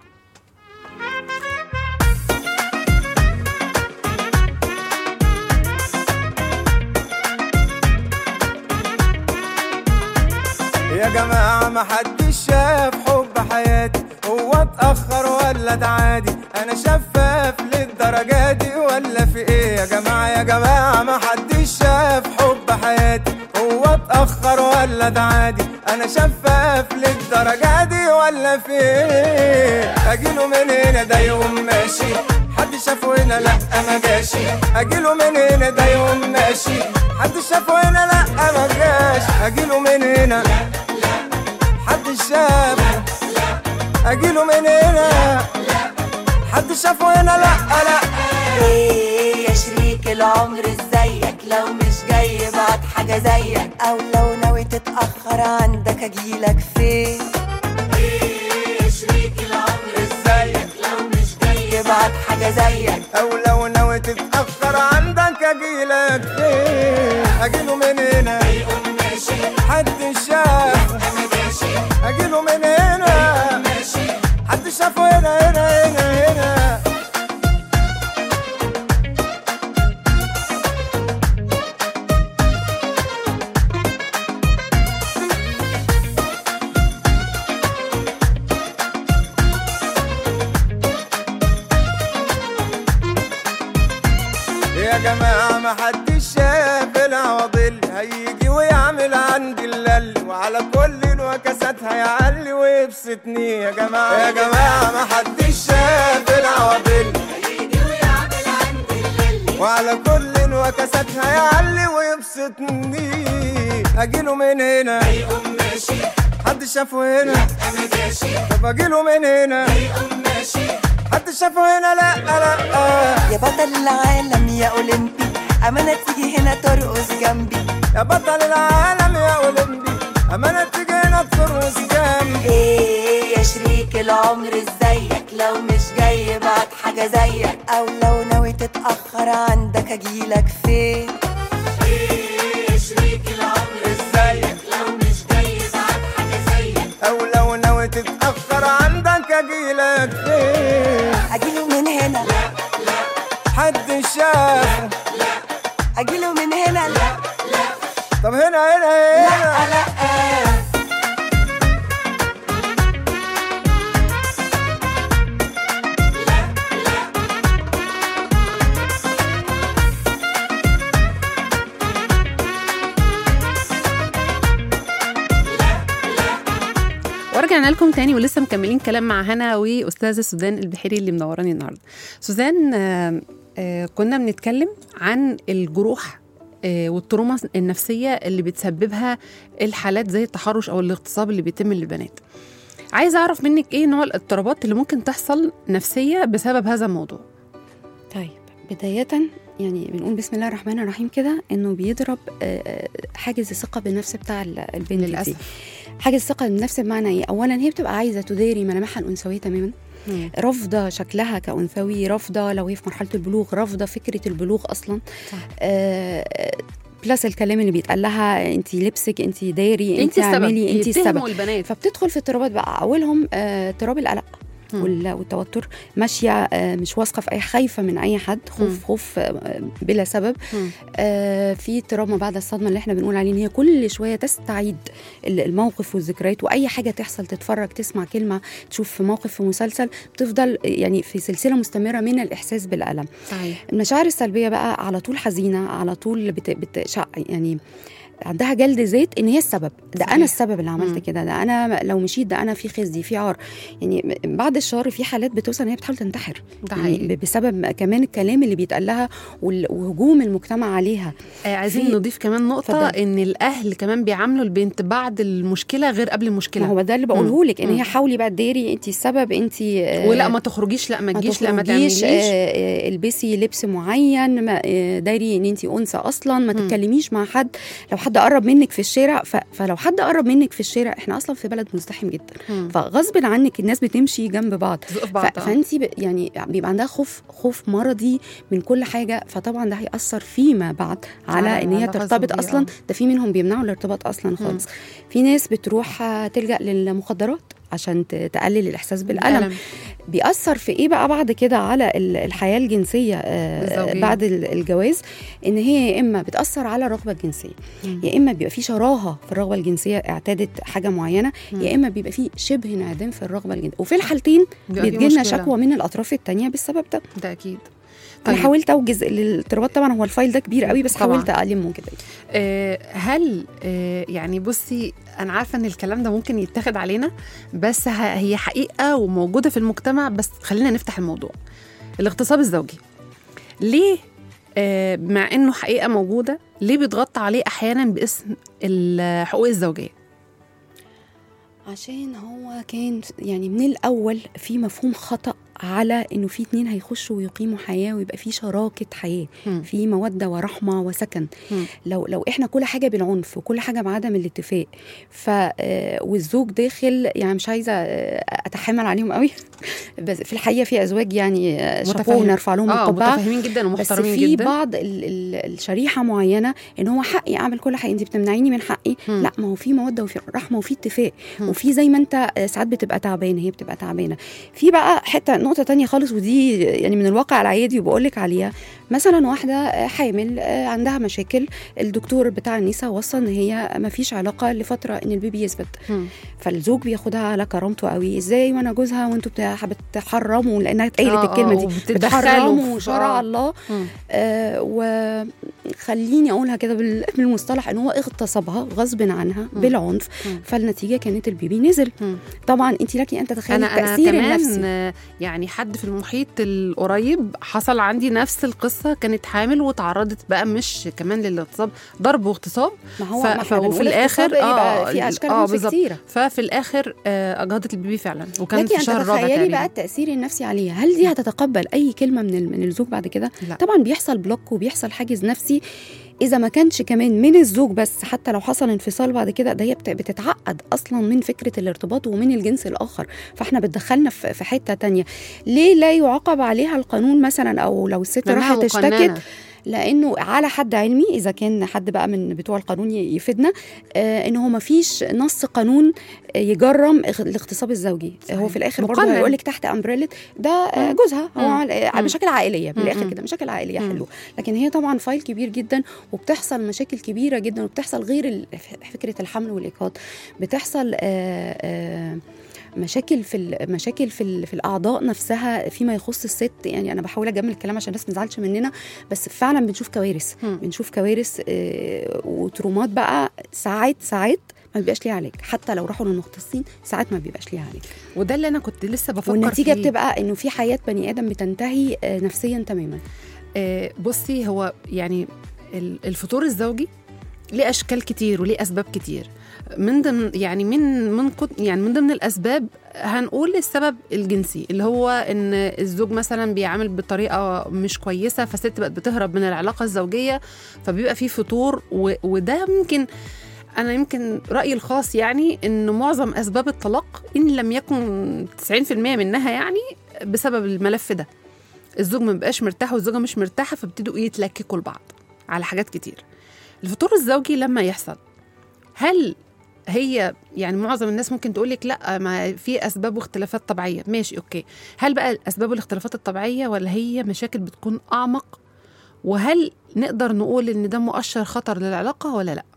يا جماعة ما حدش شاف حب حياتي هو اتأخر ولا ده عادي أنا شفاف للدرجة دي ولا في إيه يا جماعة يا جماعة ما حدش شاف حب حياتي هو اتأخر ولا ده عادي أنا شفاف للدرجة دي ولا في إيه أجيله من هنا ده يوم ماشي حد شافه هنا لأ ما جاشي أجيله من هنا ده يوم ماشي حد شافه هنا لأ ما جاش أجيله من هنا حد شاف اجيله من هنا حد شافه هنا لا لا ايه يا شريك العمر ازيك لو مش جاي بعد حاجة زيك او لو ناوي تتأخر عندك اجيلك فين ايه يا شريك العمر ازيك لو مش جاي بعد حاجة زيك او لو ناوي تتاخر عندك اجيلك فين اجيله من هنا حد شاف اجيله من هنا حد شافه هنا هنا هنا هنا جماعة محدش شاف العواضل هيجي ويعمل عندي اللل وعلى كل الوكسات هيعلي ويبسطني يا جماعة يا جماعة محدش شاف العواضل وعلى كل الوكسات هيعلي ويبسطني اجيله من هنا هيقوم ماشي حد شافه هنا انا ماشي طب اجيله من هنا هيقوم ماشي حد شافه هنا لا لا يا بطل العالم يا اولمبي امانه تيجي هنا ترقص جنبي يا بطل العالم يا اولمبي امانه تيجي هنا ترقص جنبي ايه يا شريك العمر ازيك لو مش جاي بعد حاجه زيك او لو ناوي تتاخر عندك اجيلك فين او لو ناوي تتاخر عندك اجيلك فين اجيله من هنا حد شافه اجيله من هنا لا طب هنا هنا هنا لا لا ورجعنا لكم تاني ولسه مكملين كلام مع هنا واستاذه سوزان البحيري اللي منوراني النهارده سوزان آه، آه، كنا بنتكلم عن الجروح آه، والتروما النفسيه اللي بتسببها الحالات زي التحرش او الاغتصاب اللي بيتم للبنات عايزه اعرف منك ايه نوع الاضطرابات اللي ممكن تحصل نفسيه بسبب هذا الموضوع طيب بداية يعني بنقول بسم الله الرحمن الرحيم كده انه بيضرب آه، آه، حاجز الثقة بالنفس بتاع ال- البنت دي للأسف. حاجز الثقة بالنفس بمعنى ايه؟ اولا هي بتبقى عايزة تداري ملامحها الانثوية تماما رافضة شكلها كأنثوي رافضة لو هي في مرحلة البلوغ رافضة فكرة البلوغ أصلا صح. آه آه، بلس الكلام اللي بيتقال لها انت لبسك انت داري انت انت السبب اعملي انت السبب يتهموا البنات فبتدخل في اضطرابات بقى اولهم آه، اضطراب القلق مم. وال- والتوتر ماشيه آه، مش واثقه في اي خايفه من اي حد مم. خوف خوف آه، بلا سبب مم. آه، في اضطراب ما بعد الصدمه اللي احنا بنقول عليه ان هي كل شويه تستعيد ال- الموقف والذكريات واي حاجه تحصل تتفرج تسمع كلمه تشوف في موقف في مسلسل بتفضل يعني في سلسله مستمره من الاحساس بالالم صحيح المشاعر السلبيه بقى على طول حزينه على طول بت... بت... يعني عندها جلد ذات ان هي السبب ده صحيح. انا السبب اللي عملت مم. كده ده انا لو مشيت ده انا في خزي في عار يعني م- بعد الشر في حالات بتوصل ان هي بتحاول تنتحر ده يعني حقيقي ب- بسبب كمان الكلام اللي بيتقال لها وال- وهجوم المجتمع عليها آه عايزين في- نضيف كمان نقطة اتفضلي. إن الأهل كمان بيعاملوا البنت بعد المشكلة غير قبل ما المشكلة هو ده اللي بقوله لك ان مم. هي حاولي بقى تداري انت السبب انت آه، ولا ما تخرجيش لا ما تجيش لا ما تخرجيش، تعمليش آه، آه، البسي لبس معين ما آه، داري ان انت انثى اصلا ما مم. تتكلميش مع حد لو حد قرب منك في الشارع ف... فلو حد قرب منك في الشارع احنا اصلا في بلد مزدحم جدا مم. فغصب عنك الناس بتمشي جنب بعض تزق في ف... بعض آه. فانت ب... يعني بيبقى عندها خوف خوف مرضي من كل حاجه فطبعا ده هياثر فيما بعد على على ان هي العلاقة ترتبط الزوجية، اصلا آه. ده في منهم بيمنعوا الارتباط اصلا خالص في ناس بتروح آه، تلجا للمخدرات عشان ت- تقلل الاحساس بالالم الألم. بيأثر في ايه بقى بعد كده على ال- الحياه الجنسيه آه، الزوجية. بعد ال- الجواز ان هي يا اما بتأثر على الرغبه الجنسيه مم. يا اما بيبقى في شراهه في الرغبه الجنسيه اعتادت حاجه معينه مم. يا اما بيبقى في شبه انعدام في الرغبه الجنسيه وفي الحالتين بيبقى في بتجيلنا مشكلة. شكوى من الاطراف التانية بالسبب ده ده أكيد انا حاولت اوجز الاضطرابات طبعا هو الفايل ده كبير قوي بس طبعاً. حاولت المه كده آه، هل آه، يعني بصي انا عارفه ان الكلام ده ممكن يتاخد علينا بس ه- هي حقيقه وموجوده في المجتمع بس خلينا نفتح الموضوع الاغتصاب الزوجي ليه آه، مع انه حقيقه موجوده ليه بيتغطى عليه احيانا باسم الحقوق الزوجيه عشان هو كان يعني من الاول في مفهوم خطا على انه في اتنين هيخشوا ويقيموا حياه ويبقى في شراكه حياه مم. في موده ورحمه وسكن مم. لو لو احنا كل حاجه بالعنف وكل حاجه بعدم الاتفاق ف آه، والزوج داخل يعني مش عايزه آه، اتحامل عليهم قوي بس في الحقيقه في ازواج يعني آه، شابوه متفاهم. ونرفع لهم اه القبعه متفاهمين جدا بس ومحترمين في جدا بعض ال ال الشريحه معينه ان هو حقي اعمل كل حاجه انت بتمنعيني من حقي مم. لا ما هو في موده وفي رحمه وفي اتفاق مم. وفي زي ما انت آه، ساعات بتبقى تعبان هي بتبقى تعبانه في بقى حته نقطه تانية خالص ودي يعني من الواقع العادي وبقول لك عليها مثلا واحده آه، حامل آه، عندها مشاكل الدكتور بتاع النساء وصى ان هي ما فيش علاقه لفتره ان البيبي يثبت مم. فالزوج بياخدها على كرامته قوي ازاي وانا جوزها وانتوا بتاع- بتحرموا لانها اتقالت آه، آه، الكلمه دي وبتتدخلوا بتحرموا في- شرع آه. الله مم. آه وخليني اقولها كده بال- بالمصطلح ان هو اغتصبها غصب عنها مم. بالعنف مم. فالنتيجه كانت البيبي نزل مم. طبعا انت لك ان تتخيلي انا انا التاثير كمان النفسي آه، يعني حد في المحيط القريب حصل عندي نفس القصه كانت حامل وتعرضت بقى مش كمان للاغتصاب ضرب واغتصاب ما هو ف- ما احنا ف- وفي بنقول الآخر، اغتصاب يبقى آه، في اشكال آه، عنف بالظبط. كتيره ففي الاخر آه، اجهضت البيبي فعلا وكانت لكن في ان الشهر الرابع تتخيلي تقريبا بقى التاثير النفسي عليها هل دي هتتقبل اي كلمه من ال- من الزوج بعد كده لا. طبعا بيحصل بلوك وبيحصل حاجز نفسي اذا ما كانش كمان من الزوج بس حتى لو حصل انفصال بعد كده ده هي بت- بتتعقد اصلا من فكره الارتباط ومن الجنس الاخر فاحنا بتدخلنا في في حته تانية ليه لا يعاقب عليها القانون مثلا او لو الست لأنها راحت مقننة. اشتكت لانه على حد علمي اذا كان حد بقى من بتوع القانون ي- يفيدنا آه ان هو ما فيش نص قانون آه، يجرم اغ- الاغتصاب الزوجي صحيح. هو في الاخر برضه مقنن. هيقول لك تحت امبريلا ده آه، مم. جوزها هو مم. عل- آه، مم. مشاكل عائليه مم. بالاخر مم. كده مشاكل عائليه مم. حلوه لكن هي طبعا فايل كبير جدا وبتحصل مشاكل كبيره جدا وبتحصل غير ال- ف- فكره الحمل والاجهاض بتحصل آه، آه، مشاكل في ال- مشاكل في ال- في الاعضاء نفسها فيما يخص الست يعني انا بحاول اجمل الكلام عشان الناس ما تزعلش مننا بس فعلا بنشوف كوارث مم. بنشوف كوارث آه، وترومات بقى ساعات ساعات ما بيبقاش ليها علاج حتى لو راحوا للمختصين ساعات ما بيبقاش ليها علاج وده اللي انا كنت لسه بفكر والنتيجه فيه. بتبقى انه في حياه بني ادم بتنتهي آه، نفسيا تماما آه، بصي هو يعني ال- الفطور الزوجي ليه اشكال كتير وليه اسباب كتير من ضمن يعني من من كت- يعني من ضمن الاسباب هنقول السبب الجنسي اللي هو ان الزوج مثلا بيعامل بطريقه مش كويسه فالست بقت بتهرب من العلاقه الزوجيه فبيبقى في فتور و- وده ممكن انا يمكن رايي الخاص يعني ان معظم اسباب الطلاق ان لم يكن 90% منها يعني بسبب الملف ده الزوج ما بيبقاش مرتاح والزوجه مش مرتاحه فابتدوا يتلككوا لبعض على حاجات كتير الفطور الزوجي لما يحصل هل هي يعني معظم الناس ممكن تقول لك لا ما في اسباب واختلافات طبيعيه ماشي اوكي هل بقى الاسباب والاختلافات الطبيعيه ولا هي مشاكل بتكون اعمق وهل نقدر نقول ان ده مؤشر خطر للعلاقه ولا لا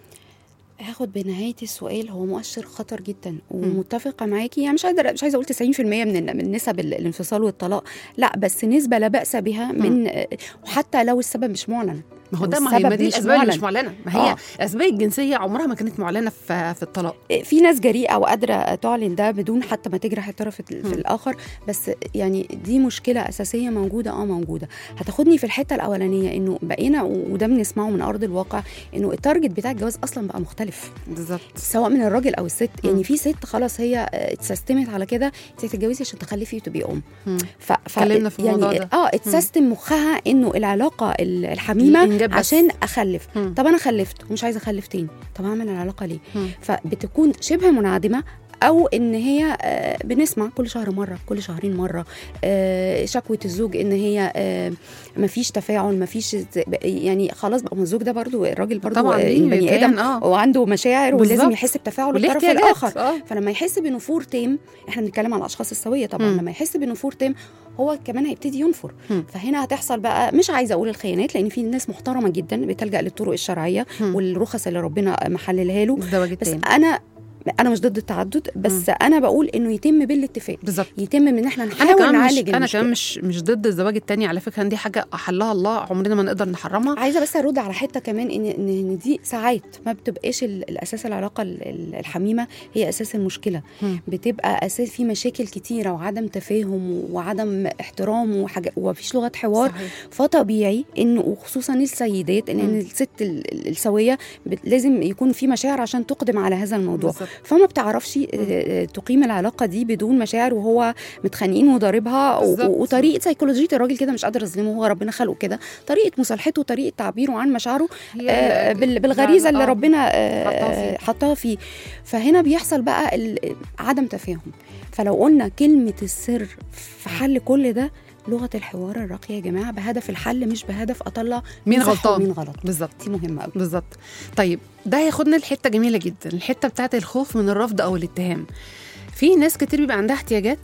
هاخد بنهايه السؤال هو مؤشر خطر جدا ومتفقه معاكي يعني مش قادره مش عايزه اقول 90% من من نسب ال- الانفصال والطلاق لا بس نسبه لا باس بها من وحتى لو السبب مش معلن ما هو أو ده ما هي ما السبب دي مش الاسباب اللي مش معلن. معلنه ما هي آه. الاسباب الجنسيه عمرها ما كانت معلنه في في الطلاق في ناس جريئه وقادره تعلن ده بدون حتى ما تجرح الطرف ال- مم. في الاخر بس يعني دي مشكله اساسيه موجوده اه موجوده هتاخدني في الحته الاولانيه انه بقينا وده بنسمعه من ارض الواقع انه التارجت بتاع الجواز اصلا بقى مختلف بالظبط سواء من الراجل او الست مم. يعني في ست خلاص هي آه، اتسيستمت على كده انت هتتجوزي عشان تخلفي وتبقي ام مم. ف... ف... اتكلمنا في يعني الموضوع ده. اه اتسيستم مخها انه العلاقه ال- الحميمه الإنجاب بس. عشان اخلف مم. طب انا خلفت ومش عايزه اخلف تاني طب اعمل العلاقه ليه مم. فبتكون شبه منعدمه او ان هي آه، بنسمع كل شهر مره كل شهرين مره آه، شكوى الزوج ان هي آه، مفيش تفاعل مفيش ز- يعني خلاص بقى ما الزوج ده برضو الراجل برضو طبعاً آه، ليه بني كيان، ادم آه. وعنده مشاعر ولازم بالظبط. يحس بتفاعل وليه الطرف احتياجات الاخر اه فلما يحس بنفور تام احنا بنتكلم على الاشخاص السويه طبعا مم. لما يحس بنفور تام هو كمان هيبتدي ينفر مم. فهنا هتحصل بقى مش عايزه اقول الخيانات لان في ناس محترمه جدا بتلجا للطرق الشرعيه مم. والرخص اللي ربنا محللها له الزواج بس التاني انا انا مش ضد التعدد بس انا بقول انه يتم بالاتفاق بالظبط يتم ان احنا انا نحاول كمان نعالج مش انا المشكلة. كمان مش مش ضد الزواج التاني على فكره إن دي حاجه احلها الله عمرنا ما نقدر نحرمها عايزه بس ارد على حته كمان ان ان إن دي ساعات ما بتبقاش ال- الاساس العلاقه ال- ال- الحميمه هي اساس المشكله مم. بتبقى اساس في مشاكل كتيره وعدم تفاهم وعدم احترام وحاجه ومفيش لغه حوار صحيح. فطبيعي انه وخصوصا السيدات ان, مم. إن الست ال- ال- السويه بت- لازم يكون في مشاعر عشان تقدم على هذا الموضوع بالظبط. فما بتعرفش آه، تقيم العلاقه دي بدون مشاعر وهو متخانقين وضاربها و- بالظبط. وطريقه سيكولوجيه الراجل كده مش قادر اظلمه هو ربنا خلقه كده طريقه مصالحته طريقه تعبيره عن مشاعره هي آه، ال- بال- بالغريزه اللي آه. ربنا حطها آه، فيه. حطها فيه فهنا بيحصل بقى ال- عدم تفاهم فلو قلنا كلمه السر في حل كل ده لغه الحوار الراقيه يا جماعه بهدف الحل مش بهدف اطلع مين صح غلطان ومين غلط بالظبط دي مهمه قوي بالظبط طيب ده هياخدنا لحته جميله جدا الحته بتاعت الخوف من الرفض او الاتهام في ناس كتير بيبقى عندها احتياجات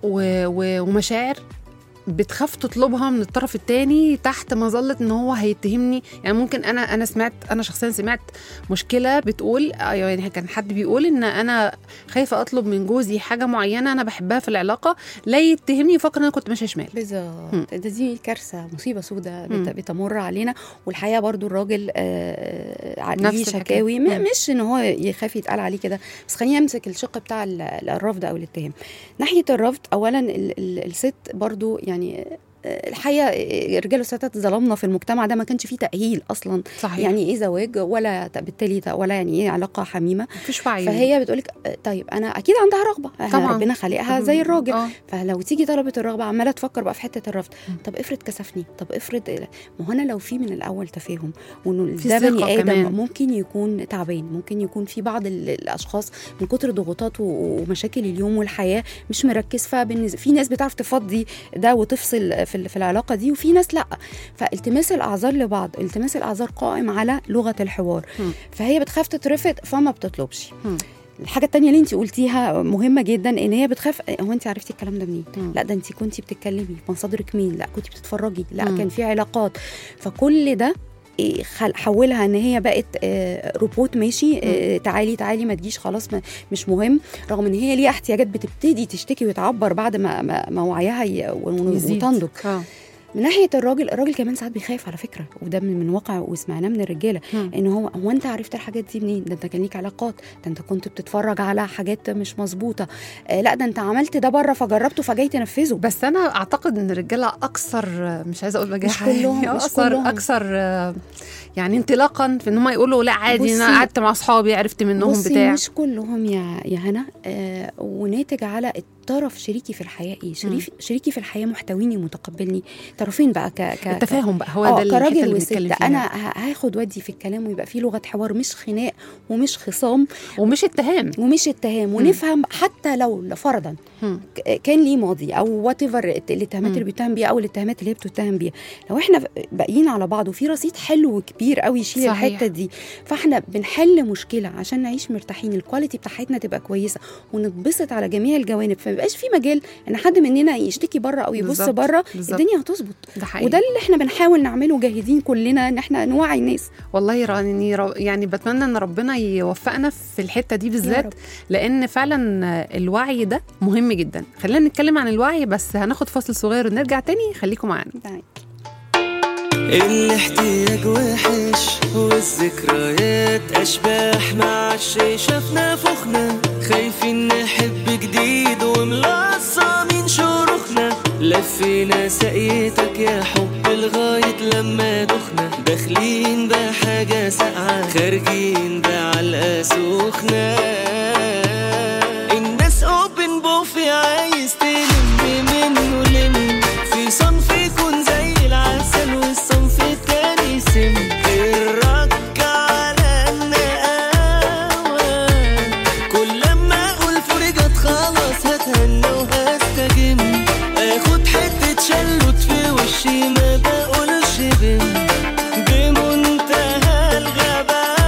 و... و... ومشاعر بتخاف تطلبها من الطرف التاني تحت مظله ان هو هيتهمني يعني ممكن انا انا سمعت انا شخصيا سمعت مشكله بتقول ايوه يعني كان حد بيقول ان انا خايفه اطلب من جوزي حاجه معينه انا بحبها في العلاقه لا يتهمني يفكر ان انا كنت ماشيه شمال بالظبط ده دي كارثه مصيبه سوداء مم. بت- بتمر علينا والحقيقه برضو الراجل آه، نفس عليه الحكاية. شكاوي م- مم. مش ان هو يخاف يتقال عليه كده بس خليني امسك الشق بتاع ال- ال- الرفض او الاتهام ناحيه الرفض اولا ال- ال- الست برضو يعني آه، الحقيقه آه، الرجال والستات ظلمنا في المجتمع ده ما كانش فيه تاهيل اصلا صحيح يعني ايه زواج ولا ت- بالتالي ت- ولا يعني ايه علاقه حميمه مفيش وعي فهي بتقولك آه، طيب انا اكيد عندها رغبه إحنا طبعاً. ربنا خالقها زي الراجل اه فلو تيجي طلبت الرغبه عماله تفكر بقى في حته الرفض طب افرض كسفني طب افرض ما هو انا لو في من الاول تفاهم وانه في ده ثقة بني ادم كمان. ممكن يكون تعبان ممكن يكون في بعض ال- الاشخاص من كتر ضغوطات و- ومشاكل اليوم والحياه مش مركز فبالنسبه في ناس بتعرف تفضي ده وتفصل في ال- في العلاقه دي وفي ناس لا فالتماس الاعذار لبعض التماس الاعذار قائم على لغه الحوار مم. فهي بتخاف تترفض فما بتطلبش مم. الحاجه التانية اللي انت قلتيها مهمه جدا ان هي بتخاف هو انت عرفتي الكلام ده منين مم. لا ده انت كنتي بتتكلمي مصادرك مين لا كنتي بتتفرجي لا مم. كان في علاقات فكل ده إيه، خل- حولها ان هي بقت آه، روبوت ماشي آه، تعالي تعالي ما تجيش خلاص ما مش مهم رغم ان هي ليها احتياجات بتبتدي تشتكي وتعبر بعد ما ما, ما وعيها ي- ون- يزيد. وتنضج اه من ناحيه الراجل الراجل كمان ساعات بيخاف على فكره وده من, من واقع وسمعناه من الرجاله مم. ان هو هو انت عرفت الحاجات دي منين ده انت كان ليك علاقات ده انت كنت بتتفرج على حاجات مش مظبوطه آه لا ده انت عملت ده بره فجربته فجاي تنفذه بس انا اعتقد ان الرجاله اكثر مش عايزه اقول بجاحه مش كلهم، يعني مش اكثر كلهم. اكثر آه، يعني انطلاقا في ان هم يقولوا لا عادي انا بصي- قعدت مع اصحابي عرفت منهم بصي بتاع مش كلهم يا يا هنا آه وناتج على الطرف شريكي في الحياه ايه شريف شريكي في الحياه محتويني ومتقبلني طرفين بقى ك ك التفاهم بقى هو اه ده الحتة كراجل اللي وست بنتكلم فيها انا ه- هاخد ودي في الكلام ويبقى في لغه حوار مش خناق ومش خصام ومش اتهام ومش اتهام ونفهم حتى لو فرضا مم. ك- كان ليه ماضي او وات ايفر الاتهامات مم. اللي بيتهم بيها او الاتهامات اللي هي بتتهم بيها لو احنا باقيين على بعض وفي رصيد حلو كبير قوي يشيل صحيح. الحته دي فاحنا بنحل مشكله عشان نعيش مرتاحين الكواليتي بتاعتنا تبقى كويسه ونتبسط على جميع الجوانب فما يبقاش في مجال ان حد مننا يشتكي بره او يبص بالظبط، بره بالظبط. الدنيا هتظبط ده حقيقي وده اللي احنا بنحاول نعمله جاهدين كلنا ان احنا نوعي الناس والله راني رو- يعني بتمنى ان ربنا يوفقنا في الحته دي يا بالذات رب. لان فعلا الوعي ده مهم جدا خلينا نتكلم عن الوعي بس هناخد فاصل صغير ونرجع تاني خليكم معانا الاحتياج وحش والذكريات اشباح مع الشي شافنا فخنا خايفين نحب جديد وملصمين شروخنا لفينا سقيتك يا حب لغاية لما دخنا داخلين بحاجة ساقعة خارجين بعلقة سخنة الناس اوبن بوفي عايز تلم منه لم في صنف يكون زي العسل والصنف التاني سم الرك على النقاوة كل لما اقول فرجت خلاص هتهنى وهستجم اخد حتة شلوت في وشي ما بقولش بم بمنتهى الغباوة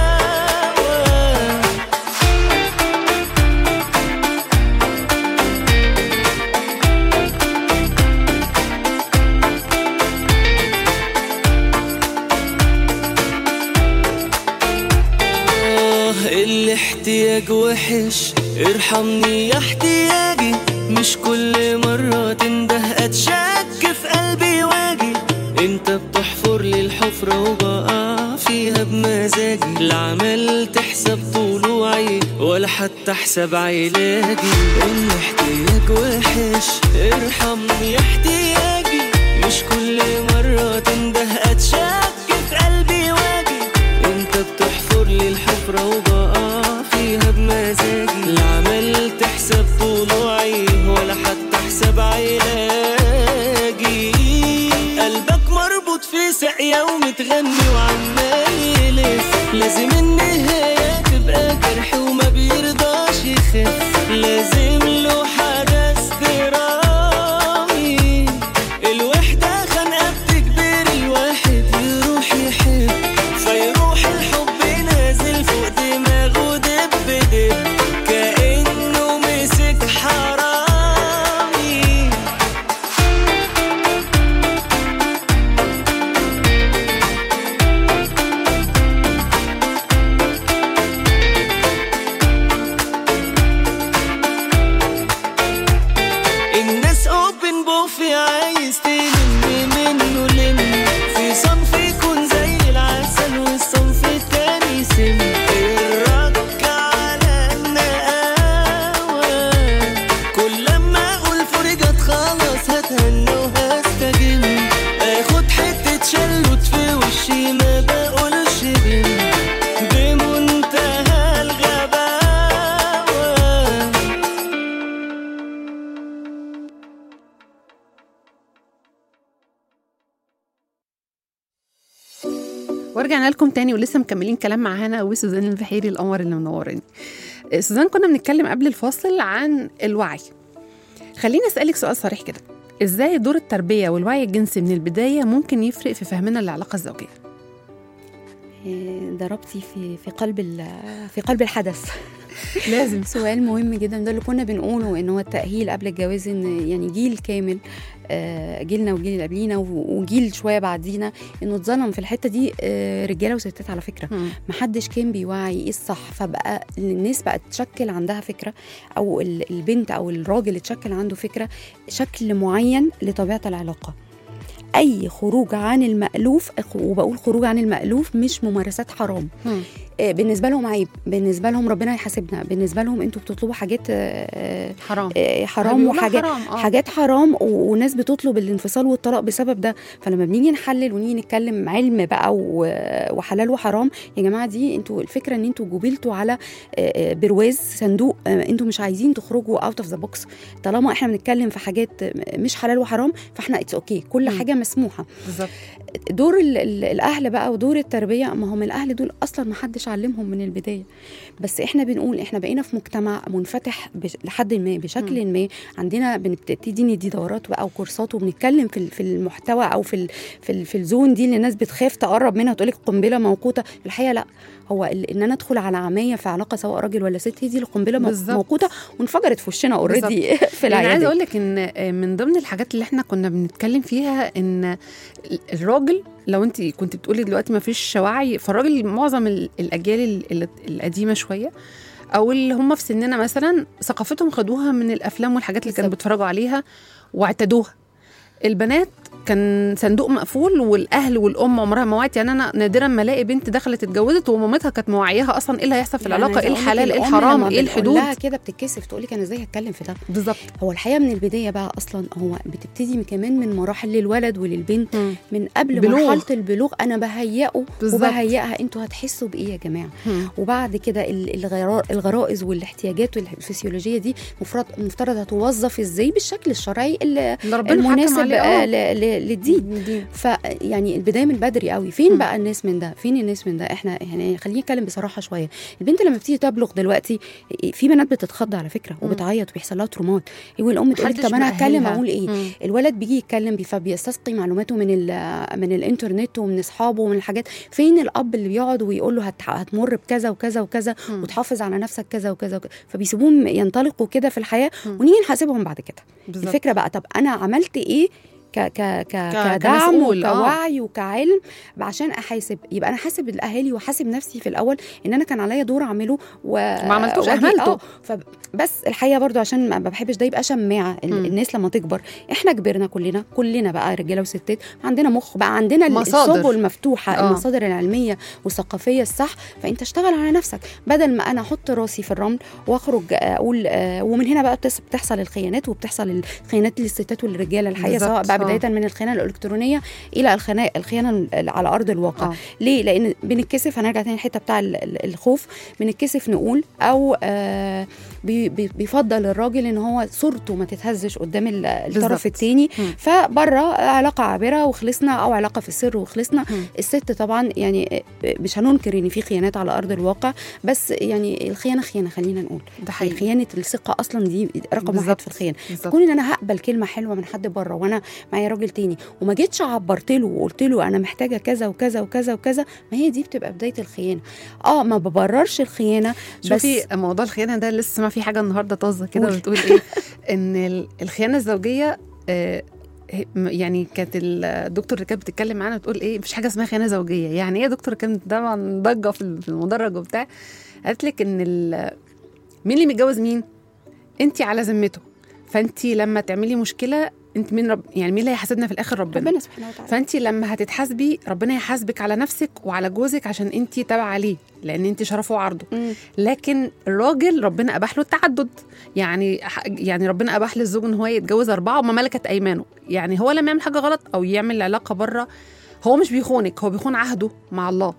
آه الاحتياج وحش ارحمني يا احتياجي مش كل مرة تنده اتشك في قلبي واجي انت بتحفر لي الحفرة وبقع فيها بمزاجي لا عملت حساب طلوعي ولا حتى حساب علاجي الاحتياج وحش ارحمني يا احتياجي مش كل مرة تنده اتشك في قلبي واجي انت بتحفر لي الحفرة وبقع فيها بمزاجي لا عملت حساب طلوعي ولا حتى حساب علاجي قلبك مربوط في ساقية ومتغني وعمال يلف لازم النهاية تبقى جرح وما بيرضاش يخف لازم له حدث درامي الوحدة خانقة بتجبر الواحد يروح يحب فيروح الحب نازل فوق دماغه دب دب كأنه مسك حرامي ورجعنا لكم تاني ولسه مكملين كلام مع هنا وسوزان البحيري القمر اللي منورني آه، سوزان كنا بنتكلم قبل الفاصل عن الوعي خليني اسالك سؤال صريح كده ازاي دور التربيه والوعي الجنسي من البدايه ممكن يفرق في فهمنا للعلاقه الزوجيه إيه، ضربتي في في قلب ال- في قلب الحدث لازم سؤال مهم جدا ده اللي كنا بنقوله ان هو التاهيل قبل الجواز ان يعني جيل كامل آه، جيلنا والجيل اللي قبلينا و- وجيل شويه بعدينا انه اتظلم في الحته دي آه، رجاله وستات على فكره محدش كان بيوعي ايه الصح فبقى الناس بقت تشكل عندها فكره او ال- البنت او الراجل اتشكل عنده فكره شكل معين لطبيعه العلاقه اي خروج عن المالوف وبقول خروج عن المالوف مش ممارسات حرام مم. آه، بالنسبه لهم عيب بالنسبه لهم ربنا يحاسبنا بالنسبه لهم انتوا بتطلبوا حاجات آه، حرام آه، حرام بيقولوا وحاجات حرام، آه. حاجات حرام و- وناس بتطلب الانفصال والطلاق بسبب ده فلما بنيجي نحلل ونيجي نتكلم علم بقى و- وحلال وحرام يا جماعه دي انتوا الفكره ان انتوا جبلتوا على آه، آه، برواز صندوق آه، انتوا مش عايزين تخرجوا اوت اوف ذا بوكس طالما احنا بنتكلم في حاجات آه، مش حلال وحرام فاحنا اتس اوكي okay. كل مم. حاجه مسموحه بالظبط دور ال- ال- الاهل بقى ودور التربيه ما هم الاهل دول اصلا ما حدش علمهم من البدايه بس احنا بنقول احنا بقينا في مجتمع منفتح بش- لحد ما بشكل ما عندنا بنبتدي ندي دورات بقى وكورسات وبنتكلم في ال- في المحتوى او في ال في, ال في الزون دي اللي الناس بتخاف تقرب منها وتقول لك قنبله موقوته الحقيقه لا هو ال- ان انا ادخل على عميه في علاقه سواء راجل ولا ست هي دي القنبله مو- بالظبط. موقوته وانفجرت في وشنا اوريدي في يعني عايزه العياده اقول لك ان من ضمن الحاجات اللي احنا كنا بنتكلم فيها ان الراجل لو انت كنت بتقولي دلوقتي ما فيش وعي فالراجل معظم ال- الاجيال ال- ال- القديمه شويه او اللي هم في سننا مثلا ثقافتهم خدوها من الافلام والحاجات اللي كانوا بالظبط. بيتفرجوا عليها واعتادوها البنات كان صندوق مقفول والاهل والام عمرها ما وعت يعني انا نادرا ما الاقي بنت دخلت اتجوزت ومامتها كانت موعياها اصلا ايه اللي هيحصل في يعني العلاقه ايه عايزة أقول لك الحلال ايه الأم الحرام لما ايه بنقول الحدود لها كده بتتكسف تقول لك انا ازاي هتكلم في ده بالظبط هو الحقيقه من البدايه بقى اصلا هو بتبتدي من كمان من مراحل للولد وللبنت مم. من قبل بلوغ. مرحله البلوغ انا بهيئه بالظبط. وبهيئها انتوا هتحسوا بايه يا جماعه مم. وبعد كده ال- الغرا- الغرائز والاحتياجات والفسيولوجيه دي مفترض مفترض هتوظف ازاي بالشكل الشرعي اللي اللي ربنا حكم المناسب عليه آه، اه ل- ل- للدين الدين. فيعني البدايه من بدري قوي فين مم. بقى الناس من ده فين الناس من ده احنا يعني خليني اتكلم بصراحه شويه البنت لما بتيجي تبلغ دلوقتي في بنات بتتخض على فكره مم. وبتعيط وبيحصل لها ترومات والام تقول لك محدش طب انا هتكلم مأهلها. اقول ايه مم. الولد بيجي يتكلم بي- فبيستسقي معلوماته من ال- من الانترنت ومن اصحابه ومن الحاجات فين الاب اللي بيقعد ويقول له هت- هتمر بكذا وكذا وكذا مم. وتحافظ على نفسك كذا وكذا وكذا فبيسيبوهم ينطلقوا كده في الحياه مم. ونيجي نحاسبهم بعد كده بالظبط. الفكره بقى طب انا عملت ايه ك ك ك كدعم كمسؤول، آه. وكوعي وكعلم عشان احاسب يبقى انا حاسب الاهالي وحاسب نفسي في الاول ان انا كان عليا دور اعمله و... وما عملتوش، وأجي- أهملته. آه، فبس الحقيقه برضو عشان ما ما بحبش ده يبقى شماعه ال- مم. الناس لما تكبر احنا كبرنا كلنا كلنا بقى رجاله وستات عندنا مخ بقى عندنا ال- مصادر. السبل المفتوحه آه. المصادر العلميه والثقافيه الصح فانت اشتغل على نفسك بدل ما انا احط راسي في الرمل واخرج اقول آه، ومن هنا بقى بتس- بتحصل الخيانات وبتحصل الخيانات للستات والرجاله الحقيقه بالظبط، سواء بقى آه. بدايه من الخيانه الالكترونيه الى الخيانه الخيانه ال- على ارض الواقع آه. ليه لان بنتكسف هنرجع تاني الحته بتاع ال- ال- الخوف بنتكسف نقول او آه بي- بي- بيفضل الراجل ان هو صورته ما تتهزش قدام ال- الطرف بالظبط. التاني مم. فبره علاقه عابره وخلصنا او علاقه في السر وخلصنا مم. الست طبعا يعني آه، مش هننكر ان في خيانات على ارض الواقع بس يعني الخيانه خيانه خلينا نقول ده حقيقي خيانه الثقه اصلا دي رقم واحد بالظبط. في الخيانه بالظبط. كون ان انا هقبل كلمه حلوه من حد بره وانا معايا راجل تاني وما جيتش عبرت له وقلت له انا محتاجه كذا وكذا وكذا وكذا ما هي دي بتبقى بدايه الخيانه اه ما ببررش الخيانه بس شوفي موضوع الخيانه ده لسه ما في حاجه النهارده طازه كده قولي. بتقول ايه ان ال- الخيانه الزوجيه آه، هي- م- يعني كانت الدكتور اللي كانت بتتكلم معانا بتقول ايه مفيش حاجه اسمها خيانه زوجيه يعني ايه يا دكتور كانت طبعا ضجه في ال- في المدرج وبتاع قالت لك ان ال- مين اللي متجوز مين انت على ذمته فانت لما تعملي مشكله انت مين رب يعني مين اللي هيحاسبنا في الاخر ربنا ربنا سبحانه وتعالى فانت لما هتتحاسبي ربنا يحاسبك على نفسك وعلى جوزك عشان انت تابعه ليه لان انت شرفه وعرضه مم. لكن الراجل ربنا اباح له التعدد يعني يعني ربنا اباح للزوج ان هو يتجوز اربعه وما ملكت ايمانه يعني هو لما يعمل حاجه غلط او يعمل علاقه بره هو مش بيخونك هو بيخون عهده مع الله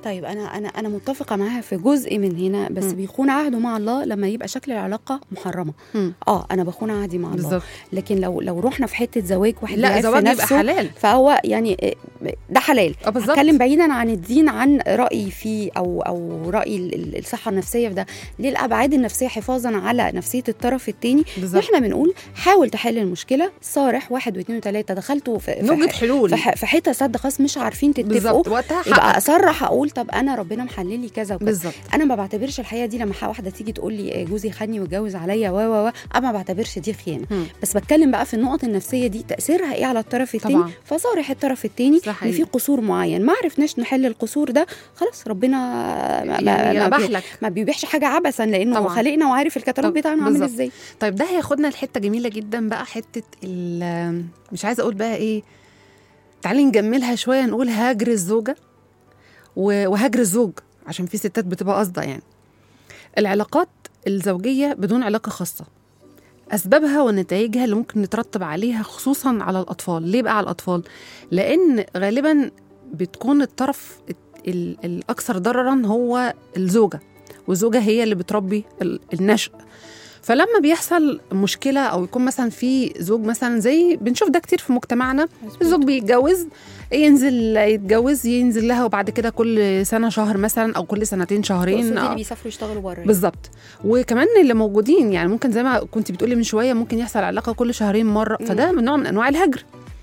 طيب انا انا انا متفقه معاها في جزء من هنا بس مم. بيخون عهده مع الله لما يبقى شكل العلاقه محرمه مم. اه انا بخون عهدي مع الله بالظبط لكن لو لو رحنا في حته زواج واحد لا بيعف زواج يبقى نفسه حلال فهو يعني إيه، ده حلال اه بالظبط هتكلم بعيدا عن الدين عن رايي فيه او او رايي ال- ال- الصحه النفسيه في ده ليه الابعاد النفسيه حفاظا على نفسيه الطرف الثاني بالظبط احنا بنقول حاول تحل المشكله صارح واحد واثنين وثلاثه دخلتوا في في نوجد حلول في, ح- في حته سد خلاص مش عارفين تتفقوا بالظبط وقتها يبقى حقك اصرح اقول طب انا ربنا محلل لي كذا وكذا بالظبط انا ما بعتبرش الحقيقه دي لما حق واحده تيجي تقول لي آه، جوزي خدني واتجوز عليا و و و انا ما بعتبرش دي خيانه مم. بس بتكلم بقى في النقط النفسيه دي تاثيرها ايه على الطرف الثاني طبعاً. فصارح الطرف الثاني ده ان حقيقي. في قصور معين ما عرفناش نحل القصور ده خلاص ربنا ما, ما, يعني ما, اباح بي لك ما بيبيعش حاجه عبثا لانه طبعاً. خالقنا وعارف الكتالوج طب- بتاعنا عامل بالظبط. ازاي طيب ده هياخدنا لحته جميله جدا بقى حته ال- مش عايزه اقول بقى ايه تعالي نجملها شويه نقول هاجر الزوجه و- وهاجر الزوج عشان في ستات بتبقى قاصده يعني العلاقات الزوجيه بدون علاقه خاصه اسبابها ونتائجها اللي ممكن نترتب عليها خصوصا على الاطفال ليه بقى على الاطفال لان غالبا بتكون الطرف ال- الاكثر ضررا هو الزوجه والزوجه هي اللي بتربي ال- النشء فلما بيحصل مشكله او يكون مثلا في زوج مثلا زي بنشوف ده كتير في مجتمعنا الزوج بيتجوز ينزل يتجوز ينزل لها وبعد كده كل سنه شهر مثلا او كل سنتين شهرين تقصدي آه. اللي بيسافروا يشتغلوا بره يعني. بالظبط وكمان اللي موجودين يعني ممكن زي ما كنت بتقولي من شويه ممكن يحصل علاقه كل شهرين مره مم. فده من نوع من انواع الهجر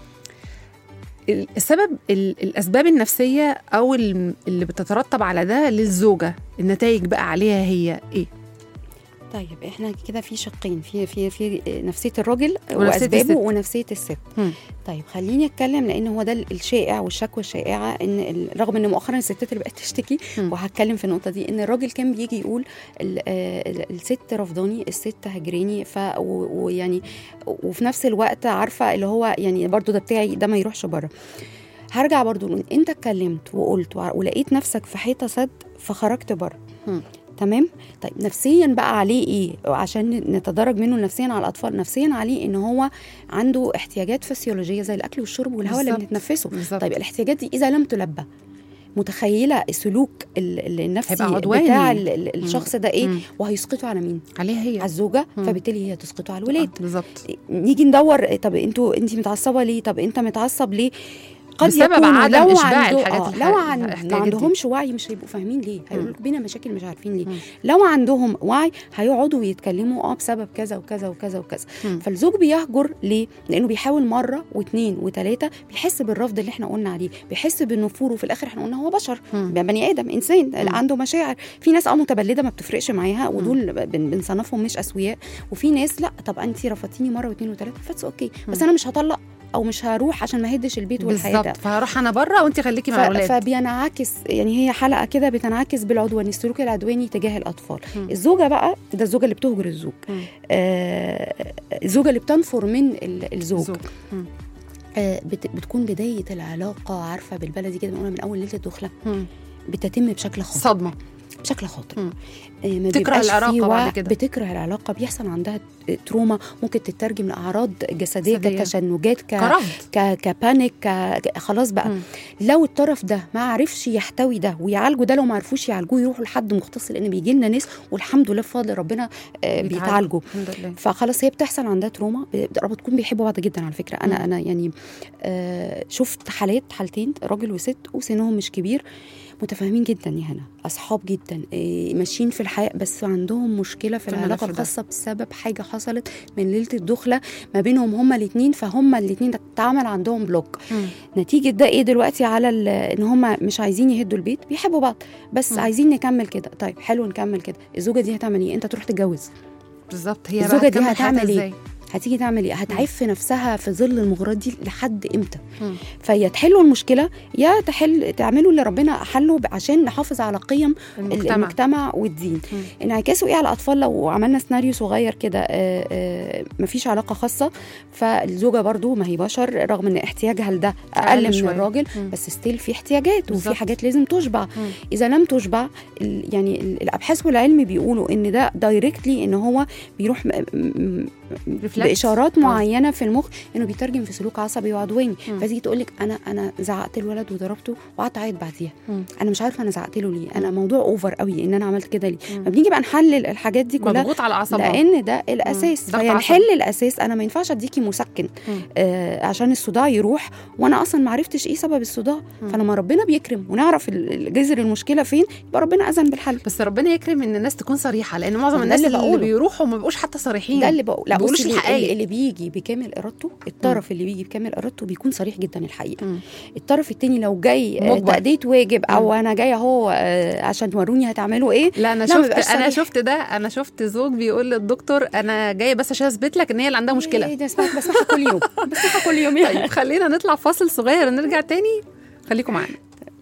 ال- السبب ال- الاسباب النفسيه او ال- اللي بتترتب على ده للزوجه النتائج بقى عليها هي ايه طيب احنا كده في شقين في في في نفسيه الراجل ونفسية واسبابه الست. ونفسيه الست مم. طيب خليني اتكلم لان هو ده الشائع والشكوى الشائعه ان ال- رغم ان مؤخرا الستات اللي بقت تشتكي مم. وهتكلم في النقطه دي ان الراجل كان بيجي يقول ال- آه، ال- الست رفضاني الست هجراني ف و- ويعني وفي نفس الوقت عارفه اللي هو يعني برضو ده بتاعي ده ما يروحش بره هرجع برضو نقول انت اتكلمت وقلت وع- ولقيت نفسك في حيطه سد فخرجت بره مم. تمام طيب نفسيا بقى عليه ايه عشان نتدرج منه نفسيا على الاطفال نفسيا عليه ان هو عنده احتياجات فسيولوجيه زي الاكل والشرب والهواء اللي بالظبط. بنتنفسه بالظبط طيب الاحتياجات دي اذا لم تلبى متخيله السلوك ال- ال- النفسي هيبقى عدواني. بتاع ال- ال- الشخص ده ايه مم. وهيسقطه على مين عليها هي على الزوجه مم. فبالتالي هي تسقطه على الولاد آه، بالظبط نيجي ندور طب انتوا انت متعصبه ليه طب انت متعصب ليه قد بسبب يكونوا عدم لو إشباع عنده الحاجات آه الح- لو عن الاحتياجات ما دي. عندهمش وعي مش هيبقوا فاهمين ليه هيقولوا لك بينا مشاكل مش عارفين ليه مم. لو عندهم وعي هيقعدوا يتكلموا اه بسبب كذا وكذا وكذا وكذا مم. فالزوج بيهجر ليه لانه بيحاول مره واثنين وثلاثه بيحس بالرفض اللي احنا قلنا عليه بيحس بالنفور وفي الاخر احنا قلنا هو بشر مم. بني ادم انسان مم. عنده مشاعر في ناس اه متبلده ما بتفرقش معاها ودول بن- بنصنفهم مش اسوياء وفي ناس لا طب انت رفضتيني مره واثنين وثلاثه فاتس اوكي بس مم. انا مش هطلق او مش هروح عشان ما هدش البيت والحياه ده بالظبط فهروح انا بره وانت خليكي مع ف- الاولاد فبينعكس يعني هي حلقه كده بتنعكس بالعدواني السلوك العدواني تجاه الاطفال مم. الزوجه بقى ده الزوجه اللي بتهجر الزوج مم. آه الزوجه اللي بتنفر من ال- الزوج الزوج. مم. آه بت بتكون بدايه العلاقه عارفه بالبلدي كده بنقولها من اول ليله الدخله مم. بتتم بشكل خاطئ صدمه بشكل خاطئ مم. آه، ما تكره بيبقاش العلاقة فيه بعد وعي، كده. بتكره العلاقه بيحصل عندها تروما ممكن تترجم لاعراض جسديه جسدية. كتشنجات ك... كرفض ك... كبانيك ك... خلاص بقى مم. لو الطرف ده ما عرفش يحتوي ده ويعالجوا ده لو ما عرفوش يعالجوه يروحوا لحد مختص لان بيجي لنا ناس والحمد لله بفضل ربنا آه، بيتعالجوا الحمد لله فخلاص هي بتحصل عندها تروما بتكون بيحبوا بعض جدا على فكره انا مم. انا يعني آه شفت حالات حالتين راجل وست وسنهم مش كبير متفاهمين جدا يا هنا اصحاب جدا آه ماشيين في الحياه بس عندهم مشكله في في الملف العلاقه ده. الخاصه بسبب حاجه حصلت من ليله الدخله ما بينهم هما الاثنين فهم الاثنين اتعمل عندهم بلوك مم. نتيجه ده ايه دلوقتي على ال- ان هم مش عايزين يهدوا البيت بيحبوا بعض بس مم. عايزين نكمل كده طيب حلو نكمل كده الزوجه دي هتعمل ايه انت تروح تتجوز بالظبط هي بقى الزوجة دي هتكمل هتعمل حياتها إيه؟ ازاي هتيجي تعمل ايه هتعف نفسها في ظل المغريات دي لحد امتى مم. فيا تحلوا المشكله يا تحل تعملوا اللي ربنا حله ب- عشان نحافظ على قيم ال- المجتمع المجتمع والدين مم. انعكاسه ايه على الاطفال لو عملنا سيناريو صغير كده آه، آه، مفيش علاقه خاصه فالزوجه برضو ما هي بشر رغم ان احتياجها لده اقل أقل من شوية. الراجل مم. بس ستيل في احتياجات وفي بالظبط. حاجات لازم تشبع مم. اذا لم تشبع ال- يعني ال- الابحاث والعلم بيقولوا ان ده دايركتلي ان هو بيروح م- م- Reflex. باشارات آه. معينه في المخ انه بيترجم في سلوك عصبي وعدواني مم. فتيجي تقول لك انا انا زعقت الولد وضربته وقعدت اعيط بعديها مم. انا مش عارفه انا زعقت له ليه انا موضوع اوفر قوي ان انا عملت كده ليه فبنيجي بقى نحلل الحاجات دي كلها مضغوط على اعصابها لان ده الاساس ضغط فينحل الاساس انا ما ينفعش اديكي مسكن مم. آه عشان الصداع يروح وانا اصلا ما عرفتش ايه سبب الصداع فلما ربنا بيكرم ونعرف ال- جذر المشكله فين يبقى ربنا اذن بالحل بس ربنا يكرم ان الناس تكون صريحه لان معظم ده الناس اللي اللي, اللي بقوله. بيروحوا ما بيبقوش حتى صريحين ده اللي بقول لا بيقولوش بصي اللي, الحقائق. اللي بيجي بكامل ارادته الطرف اللي بيجي بكامل ارادته بيكون صريح جدا الحقيقه مم. الطرف التاني لو جاي آه، مجبر. تأدية واجب او انا جايه اهو آه، عشان توروني هتعملوا ايه لا انا لا، ما شفت بيبقاش انا صريح. شفت ده انا شفت زوج بيقول للدكتور انا جايه بس عشان اثبت لك ان هي اللي عندها ايه مشكله ده اسمعك بسمعها كل يوم بسمعها كل يوم طيب خلينا نطلع فاصل صغير ونرجع تاني خليكم معانا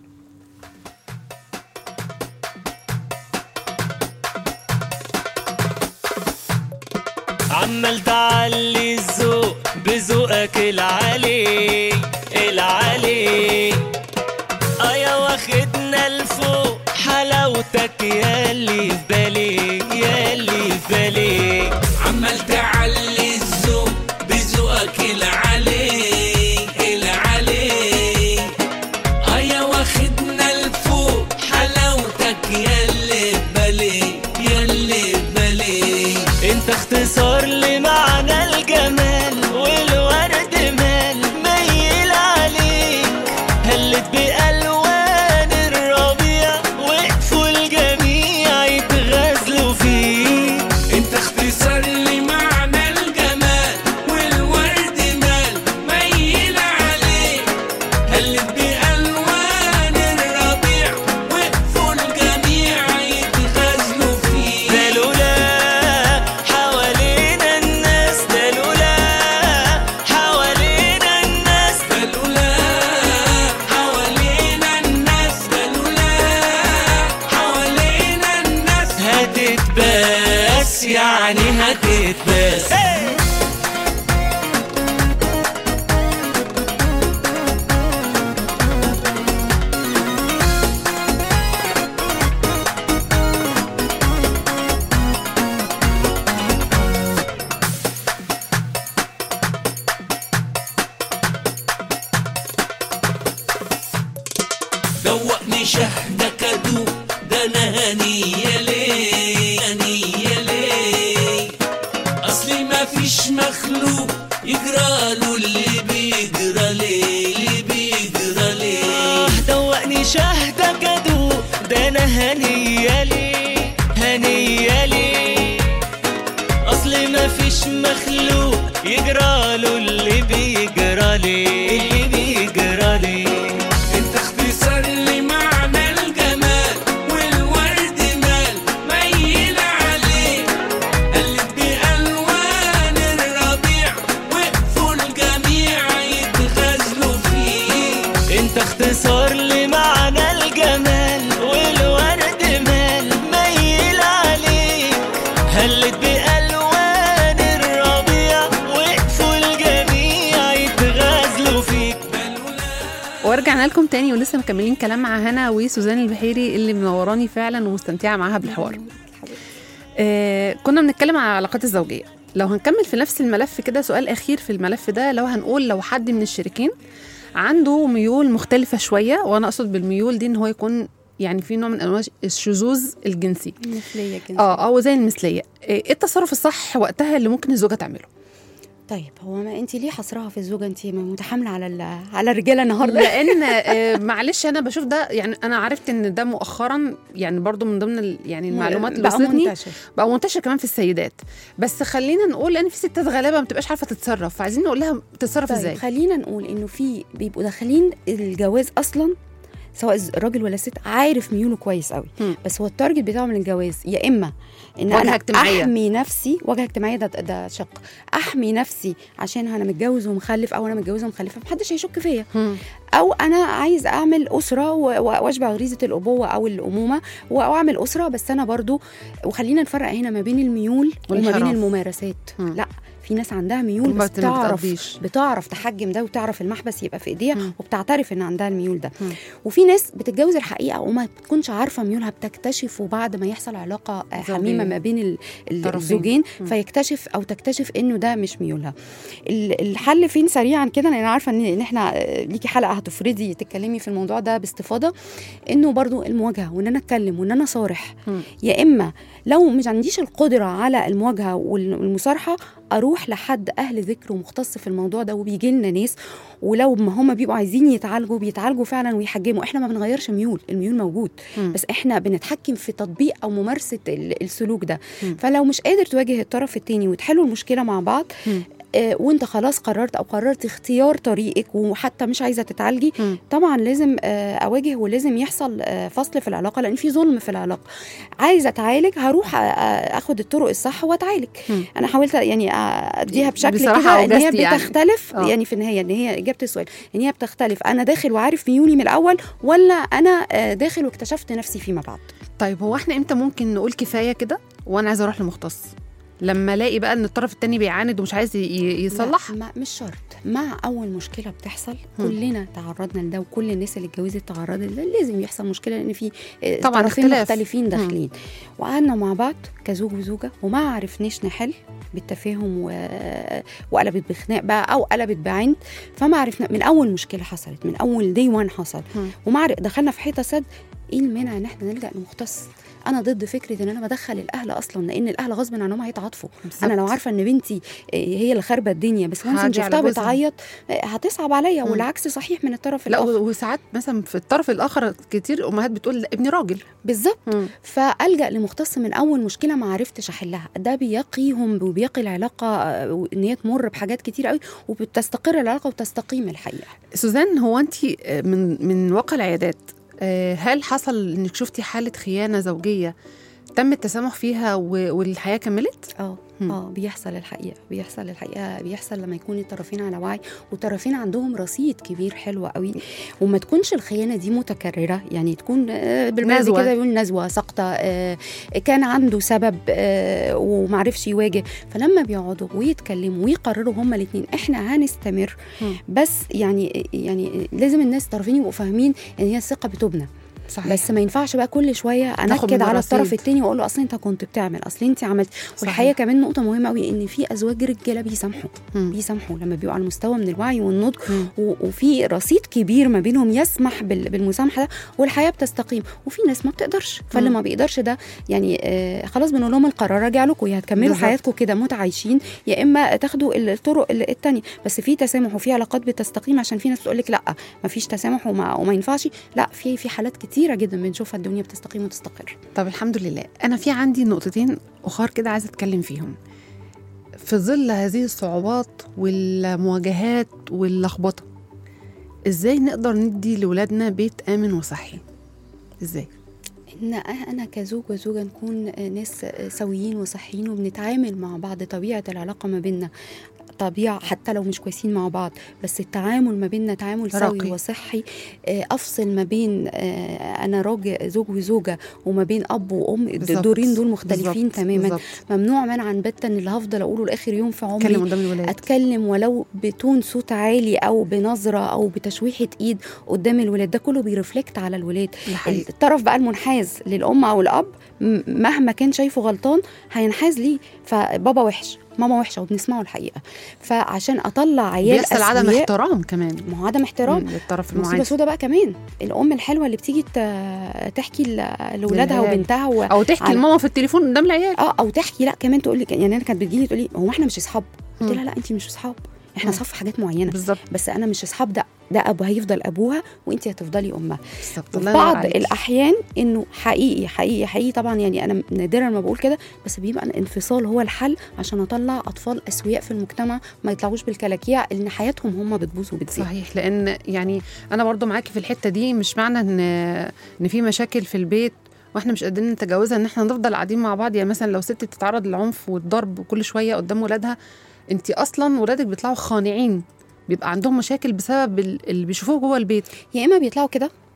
عمال تعلي الذوق بذوقك العالي العالي اه يا واخدنا لفوق حلاوتك ياللي في بالي يالي في بالي عمال تعلي الذوق بذوقك العلي العلي ايا واخدنا لفوق حلاوتك ياللي بالي ياللي بالي انت اختصار لمعنى الجمال والورد مال ميل عليك هلت بألوان الربيع وقفوا الجميع يتغزلوا فيك انت اختصار لمعنى الجمال والورد مال ميل عليك هلت بألوان الربيع وقفوا الجميع يتغزلوا فيك ده لولا حوالينا الناس ده لولا حوالينا الناس بلولا حوالينا الناس بلولا حوالينا الناس هتتباس يعني هتتباس دوقني شهدك ادوق ده انا هنية ليه هنية ليه اصلي ما فيش مخلوق يجرى له اللي بيجرى ليه اللي بيجرى ليه آه، دوقني شهدك ادوق ده انا هنيالي هنيالي اصل ما فيش مخلوق يجرى له اللي بيجرى لي اللي بيجرى لي انت اختصار لمعنى الجمال والورد مال ميل عليه قلت بألوان الربيع وقفوا الجميع يتغزلوا فيه انت اختصار لمعنى الجمال والورد مال ميل عليك هلت بألوان الربيع وقفوا الجميع يتغزلوا فيك ورجعنا لكم تاني ولسه مكملين كلام مع هنا وسوزان البحيري اللي منوراني فعلا ومستمتعه معاها بالحوار آه كنا بنتكلم على العلاقات الزوجيه لو هنكمل في نفس الملف كده سؤال اخير في الملف ده لو هنقول لو حد من الشريكين عنده ميول مختلفه شويه وانا اقصد بالميول دي ان هو يكون يعني في نوع من انواع الشذوذ الجنسي مثليه كده اه او زي المثليه ايه التصرف الصح وقتها اللي ممكن الزوجه تعمله طيب هو ما انت ليه حصرها في الزوجه انت متحامله على ال- على الرجاله النهارده لان آه، معلش انا بشوف ده يعني انا عرفت ان ده مؤخرا يعني برضو من ضمن ال- يعني المعلومات اللي بقى وصلتني منتشر. بقى منتشر كمان في السيدات بس خلينا نقول ان في ستات غلابه ما بتبقاش عارفه تتصرف فعايزين نقول لها تتصرف طيب ازاي خلينا نقول انه في بيبقوا داخلين الجواز اصلا سواء الز- الراجل ولا الست عارف ميوله كويس قوي مم. بس هو التارجت بتاعه من الجواز يا اما ان واجهة انا اجتماعية. احمي نفسي واجهه اجتماعيه ده ده شق احمي نفسي عشان انا متجوز ومخلف او انا متجوزه ومخلفه محدش هيشك فيا مم. او انا عايز اعمل اسره و- و- واشبع غريزه الابوه او الامومه واعمل اسره بس انا برضو وخلينا نفرق هنا ما بين الميول وما بين والانحراف. الممارسات مم. لا في ناس عندها ميول ما بس بت- ما بتعرف بتقضيش. بتعرف تحجم ده وتعرف المحبس يبقى في ايديها مم. وبتعترف ان عندها الميول ده مم. وفي ناس بتتجوز الحقيقه وما بتكونش عارفه ميولها بتكتشف وبعد ما يحصل علاقه آه، زوجية. حميمه ما بين ال- ال- الطرفين. الزوجين مم. فيكتشف او تكتشف انه ده مش ميولها ال- الحل فين سريعا كده لان انا عارفه ان إن احنا آه، ليكي حلقه هتفردي تتكلمي في الموضوع ده باستفاضه انه برضو المواجهه وان انا اتكلم وان انا صارح مم. يا اما لو مش عنديش القدره على المواجهه والمصارحه اروح لحد اهل ذكر ومختص في الموضوع ده وبيجي لنا ناس ولو ما هم بيبقوا عايزين يتعالجوا بيتعالجوا فعلا ويحجموا احنا ما بنغيرش ميول الميول موجود مم. بس احنا بنتحكم في تطبيق او ممارسه ال- السلوك ده مم. فلو مش قادر تواجه الطرف التاني وتحلوا المشكله مع بعض مم. آه، وانت خلاص قررت او قررت اختيار طريقك وحتى مش عايزه تتعالجي مم. طبعا لازم آه، اواجه ولازم يحصل آه، فصل في العلاقه لان في ظلم في العلاقه عايزه اتعالج هروح آه، آه، اخد الطرق الصح واتعالج مم. انا حاولت يعني آه، اديها بشكل بصراحة كده ان هي أوجزتي يعني. بتختلف آه. يعني في النهايه ان هي اجابه السؤال ان هي بتختلف انا داخل وعارف ميولي من الاول ولا انا آه، داخل واكتشفت نفسي فيما بعد طيب هو احنا امتى ممكن نقول كفايه كده وانا عايزه اروح لمختص لما الاقي بقى ان الطرف التاني بيعاند ومش عايز ي- ي- يصلح لا ما مش شرط مع اول مشكله بتحصل مم. كلنا تعرضنا لده وكل الناس اللي اتجوزت تعرضت لده لازم يحصل مشكله لان في آه، طبعاً طرفين اختلاف. مختلفين داخلين وقعدنا مع بعض كزوج وزوجه وما عرفناش نحل بالتفاهم و... وقلبت بخناق بقى او قلبت بعند فما عرفنا من اول مشكله حصلت من اول دي وان حصل مم. وما عرف دخلنا في حيطه سد ايه المانع ان احنا نلجا لمختص انا ضد فكره ان انا بدخل الاهل اصلا لان الاهل غصب عنهم هيتعاطفوا انا لو عارفه ان بنتي آه، هي اللي خاربه الدنيا بس وانس هاجي على شفتها جوزها. بتعيط آه، هتصعب عليا مم. والعكس صحيح من الطرف لا الاخر وساعات مثلا في الطرف الاخر كتير امهات بتقول لا ابني راجل بالظبط مم. فالجا لمختص من اول مشكله ما عرفتش احلها ده بيقيهم وبيقي العلاقه آه، ان هي تمر بحاجات كتير قوي وبتستقر العلاقه وتستقيم الحقيقه سوزان هو انت من من واقع العيادات آه، هل حصل انك شفتي حاله خيانه زوجيه تم التسامح فيها و- والحياه كملت؟ اه مم. اه بيحصل الحقيقه بيحصل الحقيقه بيحصل لما يكون الطرفين على وعي والطرفين عندهم رصيد كبير حلو قوي وما تكونش الخيانه دي متكرره يعني تكون آه، بالبلدي نزوة. كده يقول نزوه سقطه آه، كان عنده سبب آه، ومعرفش يواجه فلما بيقعدوا ويتكلموا ويقرروا هما الاثنين احنا هنستمر مم. بس يعني يعني لازم الناس الطرفين يبقوا فاهمين ان هي الثقه بتبنى صحيح بس ما ينفعش بقى كل شويه ناخد انكد من على الطرف الرصيد. التاني واقول له اصل انت كنت بتعمل اصل انت عملت والحقيقه كمان نقطه مهمه قوي ان في ازواج رجاله بيسامحوا مم. بيسامحوا لما بيبقوا على المستوى من الوعي والنضج مم. و- وفي رصيد كبير ما بينهم يسمح بال- بالمسامحه ده والحياه بتستقيم وفي ناس ما بتقدرش فاللي مم. ما بيقدرش ده يعني آه خلاص بنقول لهم القرار راجع لكم يا هتكملوا بالظبط. حياتكم كده متعايشين يا اما تاخدوا الطرق ال- التانية بس في تسامح وفي علاقات بتستقيم عشان في ناس بتقول لك لا ما فيش تسامح وما, وما ينفعش لا في في حالات كتيره جدا بنشوفها الدنيا بتستقيم وتستقر طب الحمد لله انا في عندي نقطتين اخر كده عايزه اتكلم فيهم في ظل هذه الصعوبات والمواجهات واللخبطه ازاي نقدر ندي لاولادنا بيت امن وصحي ازاي ان انا كزوج وزوجه نكون ناس سويين وصحيين وبنتعامل مع بعض طبيعه العلاقه ما بيننا طبيعة حتى لو مش كويسين مع بعض بس التعامل ما بيننا تعامل راقي. سوي وصحي آه، افصل ما بين آه، انا راجل زوج وزوجه وما بين اب وام بالظبط. الدورين دول مختلفين بالظبط. تماما بالظبط. ممنوع منعا باتا اللي هفضل اقوله لاخر يوم في عمري اتكلم قدام الولاد اتكلم ولو بتون صوت عالي او بنظره او بتشويحه ايد قدام الولاد ده كله بيرفلكت على الولاد ده حقيقي. الطرف بقى المنحاز للام او الاب م- مهما كان شايفه غلطان هينحاز ليه فبابا وحش ماما وحشه وبنسمعه الحقيقه فعشان اطلع عيال بيحصل عدم أسوياء- احترام كمان ما هو عدم احترام مم، للطرف مصيبه المعادي سودا بقى كمان الام الحلوه اللي بتيجي ت- تحكي ل- لاولادها للعيال. وبنتها و... او تحكي على- لماما في التليفون قدام العيال اه او تحكي لا كمان تقول لي يعني انا كانت بتجيلي تقول لي هو احنا مش اصحاب قلت مم. لها لا انت مش اصحاب احنا مم. اصحاب في حاجات معينه بالظبط بس انا مش اصحاب ده ده ابو هيفضل ابوها وانت هتفضلي امها بالظبط في الله ينور بعض عليكي. الاحيان انه حقيقي حقيقي حقيقي طبعا يعني انا نادرا ما بقول كده بس بيبقى الانفصال هو الحل عشان اطلع اطفال اسوياء في المجتمع ما يطلعوش بالكلاكيع اللي حياتهم هم بتبوظ وبتزيد صحيح لان يعني انا برضو معاكي في الحته دي مش معنى ان ان في مشاكل في البيت واحنا مش قادرين نتجاوزها ان احنا نفضل قاعدين مع بعض يعني مثلا لو ست بتتعرض للعنف والضرب كل شويه قدام ولادها انت اصلا ولادك بيطلعوا خانعين بيبقى عندهم مشاكل بسبب ال- اللي بيشوفوه جوه البيت يا اما بيطلعوا كده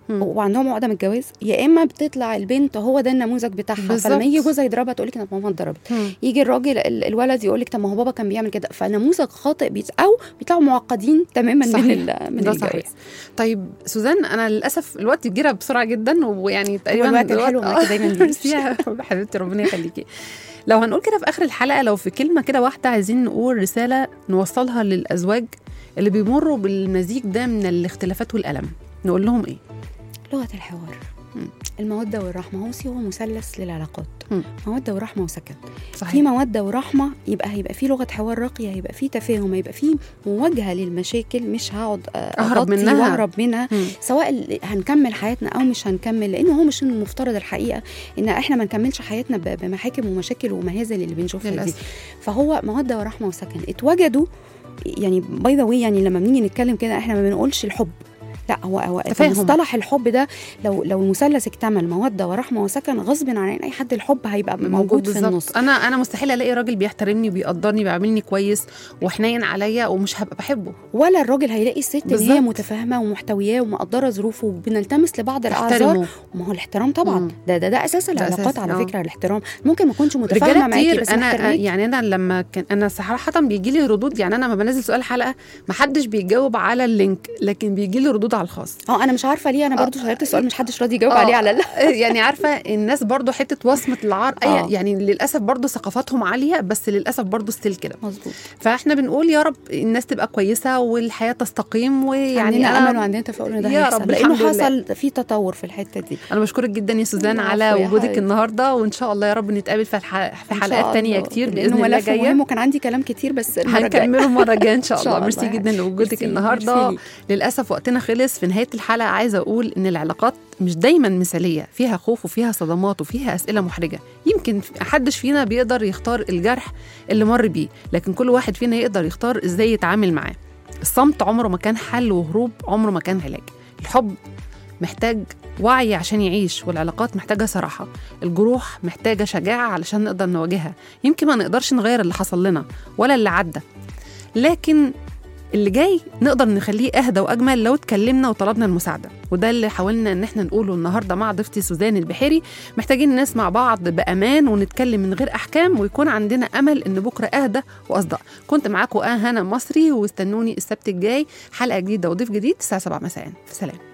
مم. وعندهم عقده من الجواز يا اما بتطلع البنت هو ده النموذج بتاعها بالظبط. فلما يجي جوزها يضربها تقول لك طب ماما اتضربت مم. يجي الراجل ال- الولد يقول لك طب ما هو بابا كان بيعمل كده فنموذج خاطئ بيت او بيطلعوا معقدين تماما صحيح. من ال- من ده الجواز صحيح طيب سوزان انا للاسف الوقت جرى بسرعه جدا ويعني تقريبا الوقت الحلو الوقت- معاكي دايما ميرسي بيمشي. يا حبيبتي ربنا يخليكي لو هنقول كده في اخر الحلقه لو في كلمه كده واحده عايزين نقول رساله نوصلها للازواج اللي بيمروا بالمزيج ده من الاختلافات والالم نقول لهم ايه لغه الحوار مم. الموده والرحمه هو سي هو مثلث للعلاقات مم. موده ورحمه وسكن في صحيح موده ورحمه يبقى هيبقى في لغه حوار راقيه هيبقى في تفاهم هيبقى في مواجهه للمشاكل مش هقعد آه، أهرب أغطي منها. واهرب منها مم. سواء ال- هنكمل حياتنا او مش هنكمل لانه هو مش المفترض الحقيقه ان احنا ما نكملش حياتنا ب- بمحاكم ومشاكل ومهازل اللي بنشوفها دي للأسف. فهو موده ورحمه وسكن اتوجدوا يعني باي ذا يعني لما بنيجي نتكلم كده احنا ما بنقولش الحب لا هو هو في تفاهم. مصطلح الحب ده لو لو المثلث اكتمل موده ورحمه وسكن غصب عن اي حد الحب هيبقى موجود في بالظبط. النص انا انا مستحيل الاقي راجل بيحترمني وبيقدرني بيعاملني كويس وحنين عليا ومش هبقى بحبه ولا الراجل هيلاقي الست ان بالظبط. هي متفاهمه ومحتوياه ومقدره ظروفه وبنلتمس لبعض الاعذار تحترمه ما هو الاحترام طبعا مم. ده ده ده اساس ده العلاقات أساس، على آه. فكره الاحترام ممكن ما اكونش متفاهمه رجاله معاكي كتير بس انا محترماكي. يعني انا لما كان انا صراحه بيجي لي ردود يعني انا لما بنزل سؤال حلقه ما حدش بيجاوب على اللينك لكن بيجي لي ردود على الخاص اه انا مش عارفه ليه انا برضو شغلت السؤال مش حدش راضي يجاوب آه. عليه على ال- يعني عارفه الناس برضو حته وصمه العار أي- آه. يعني للاسف برضو ثقافاتهم عاليه بس للاسف برضو ستيل كده مظبوط فاحنا بنقول يا رب الناس تبقى كويسه والحياه تستقيم ويعني عندنا أنا امل وعندنا تفاؤل ان ده يا هيحصل رب لانه الحمد لله. حصل في تطور في الحته دي انا بشكرك جدا يا سوزان العفو على يا وجودك حبيبتي. النهارده وان شاء الله يا رب نتقابل في الح... في إن شاء حلقات تانية الله. كتير لانه باذن الله ملف جايه مهم وكان عندي كلام كتير بس المرة الجاية. هنكمله المره الجايه ان شاء إن شاء الله الله ميرسي جدا لوجودك ميرسي، النهارده ميرسي. للاسف وقتنا خلص في نهايه الحلقه عايزه اقول ان العلاقات مش دايما مثاليه فيها خوف وفيها صدمات وفيها اسئله محرجه يمكن محدش فينا بيقدر يختار الجرح اللي مر بيه لكن كل واحد فينا يقدر يختار ازاي يتعامل معاه الصمت عمره ما كان حل وهروب عمره ما كان علاج الحب محتاج وعي عشان يعيش والعلاقات محتاجة صراحة الجروح محتاجة شجاعة علشان نقدر نواجهها يمكن ما نقدرش نغير اللي حصل لنا ولا اللي عدى لكن اللي جاي نقدر نخليه اهدى واجمل لو اتكلمنا وطلبنا المساعده وده اللي حاولنا ان احنا نقوله النهارده مع ضيفتي سوزان البحيري محتاجين نسمع بعض بامان ونتكلم من غير احكام ويكون عندنا امل ان بكره اهدى واصدق كنت معاكم اه هنا مصري واستنوني السبت الجاي حلقه جديده وضيف جديد الساعه 7 مساء سلام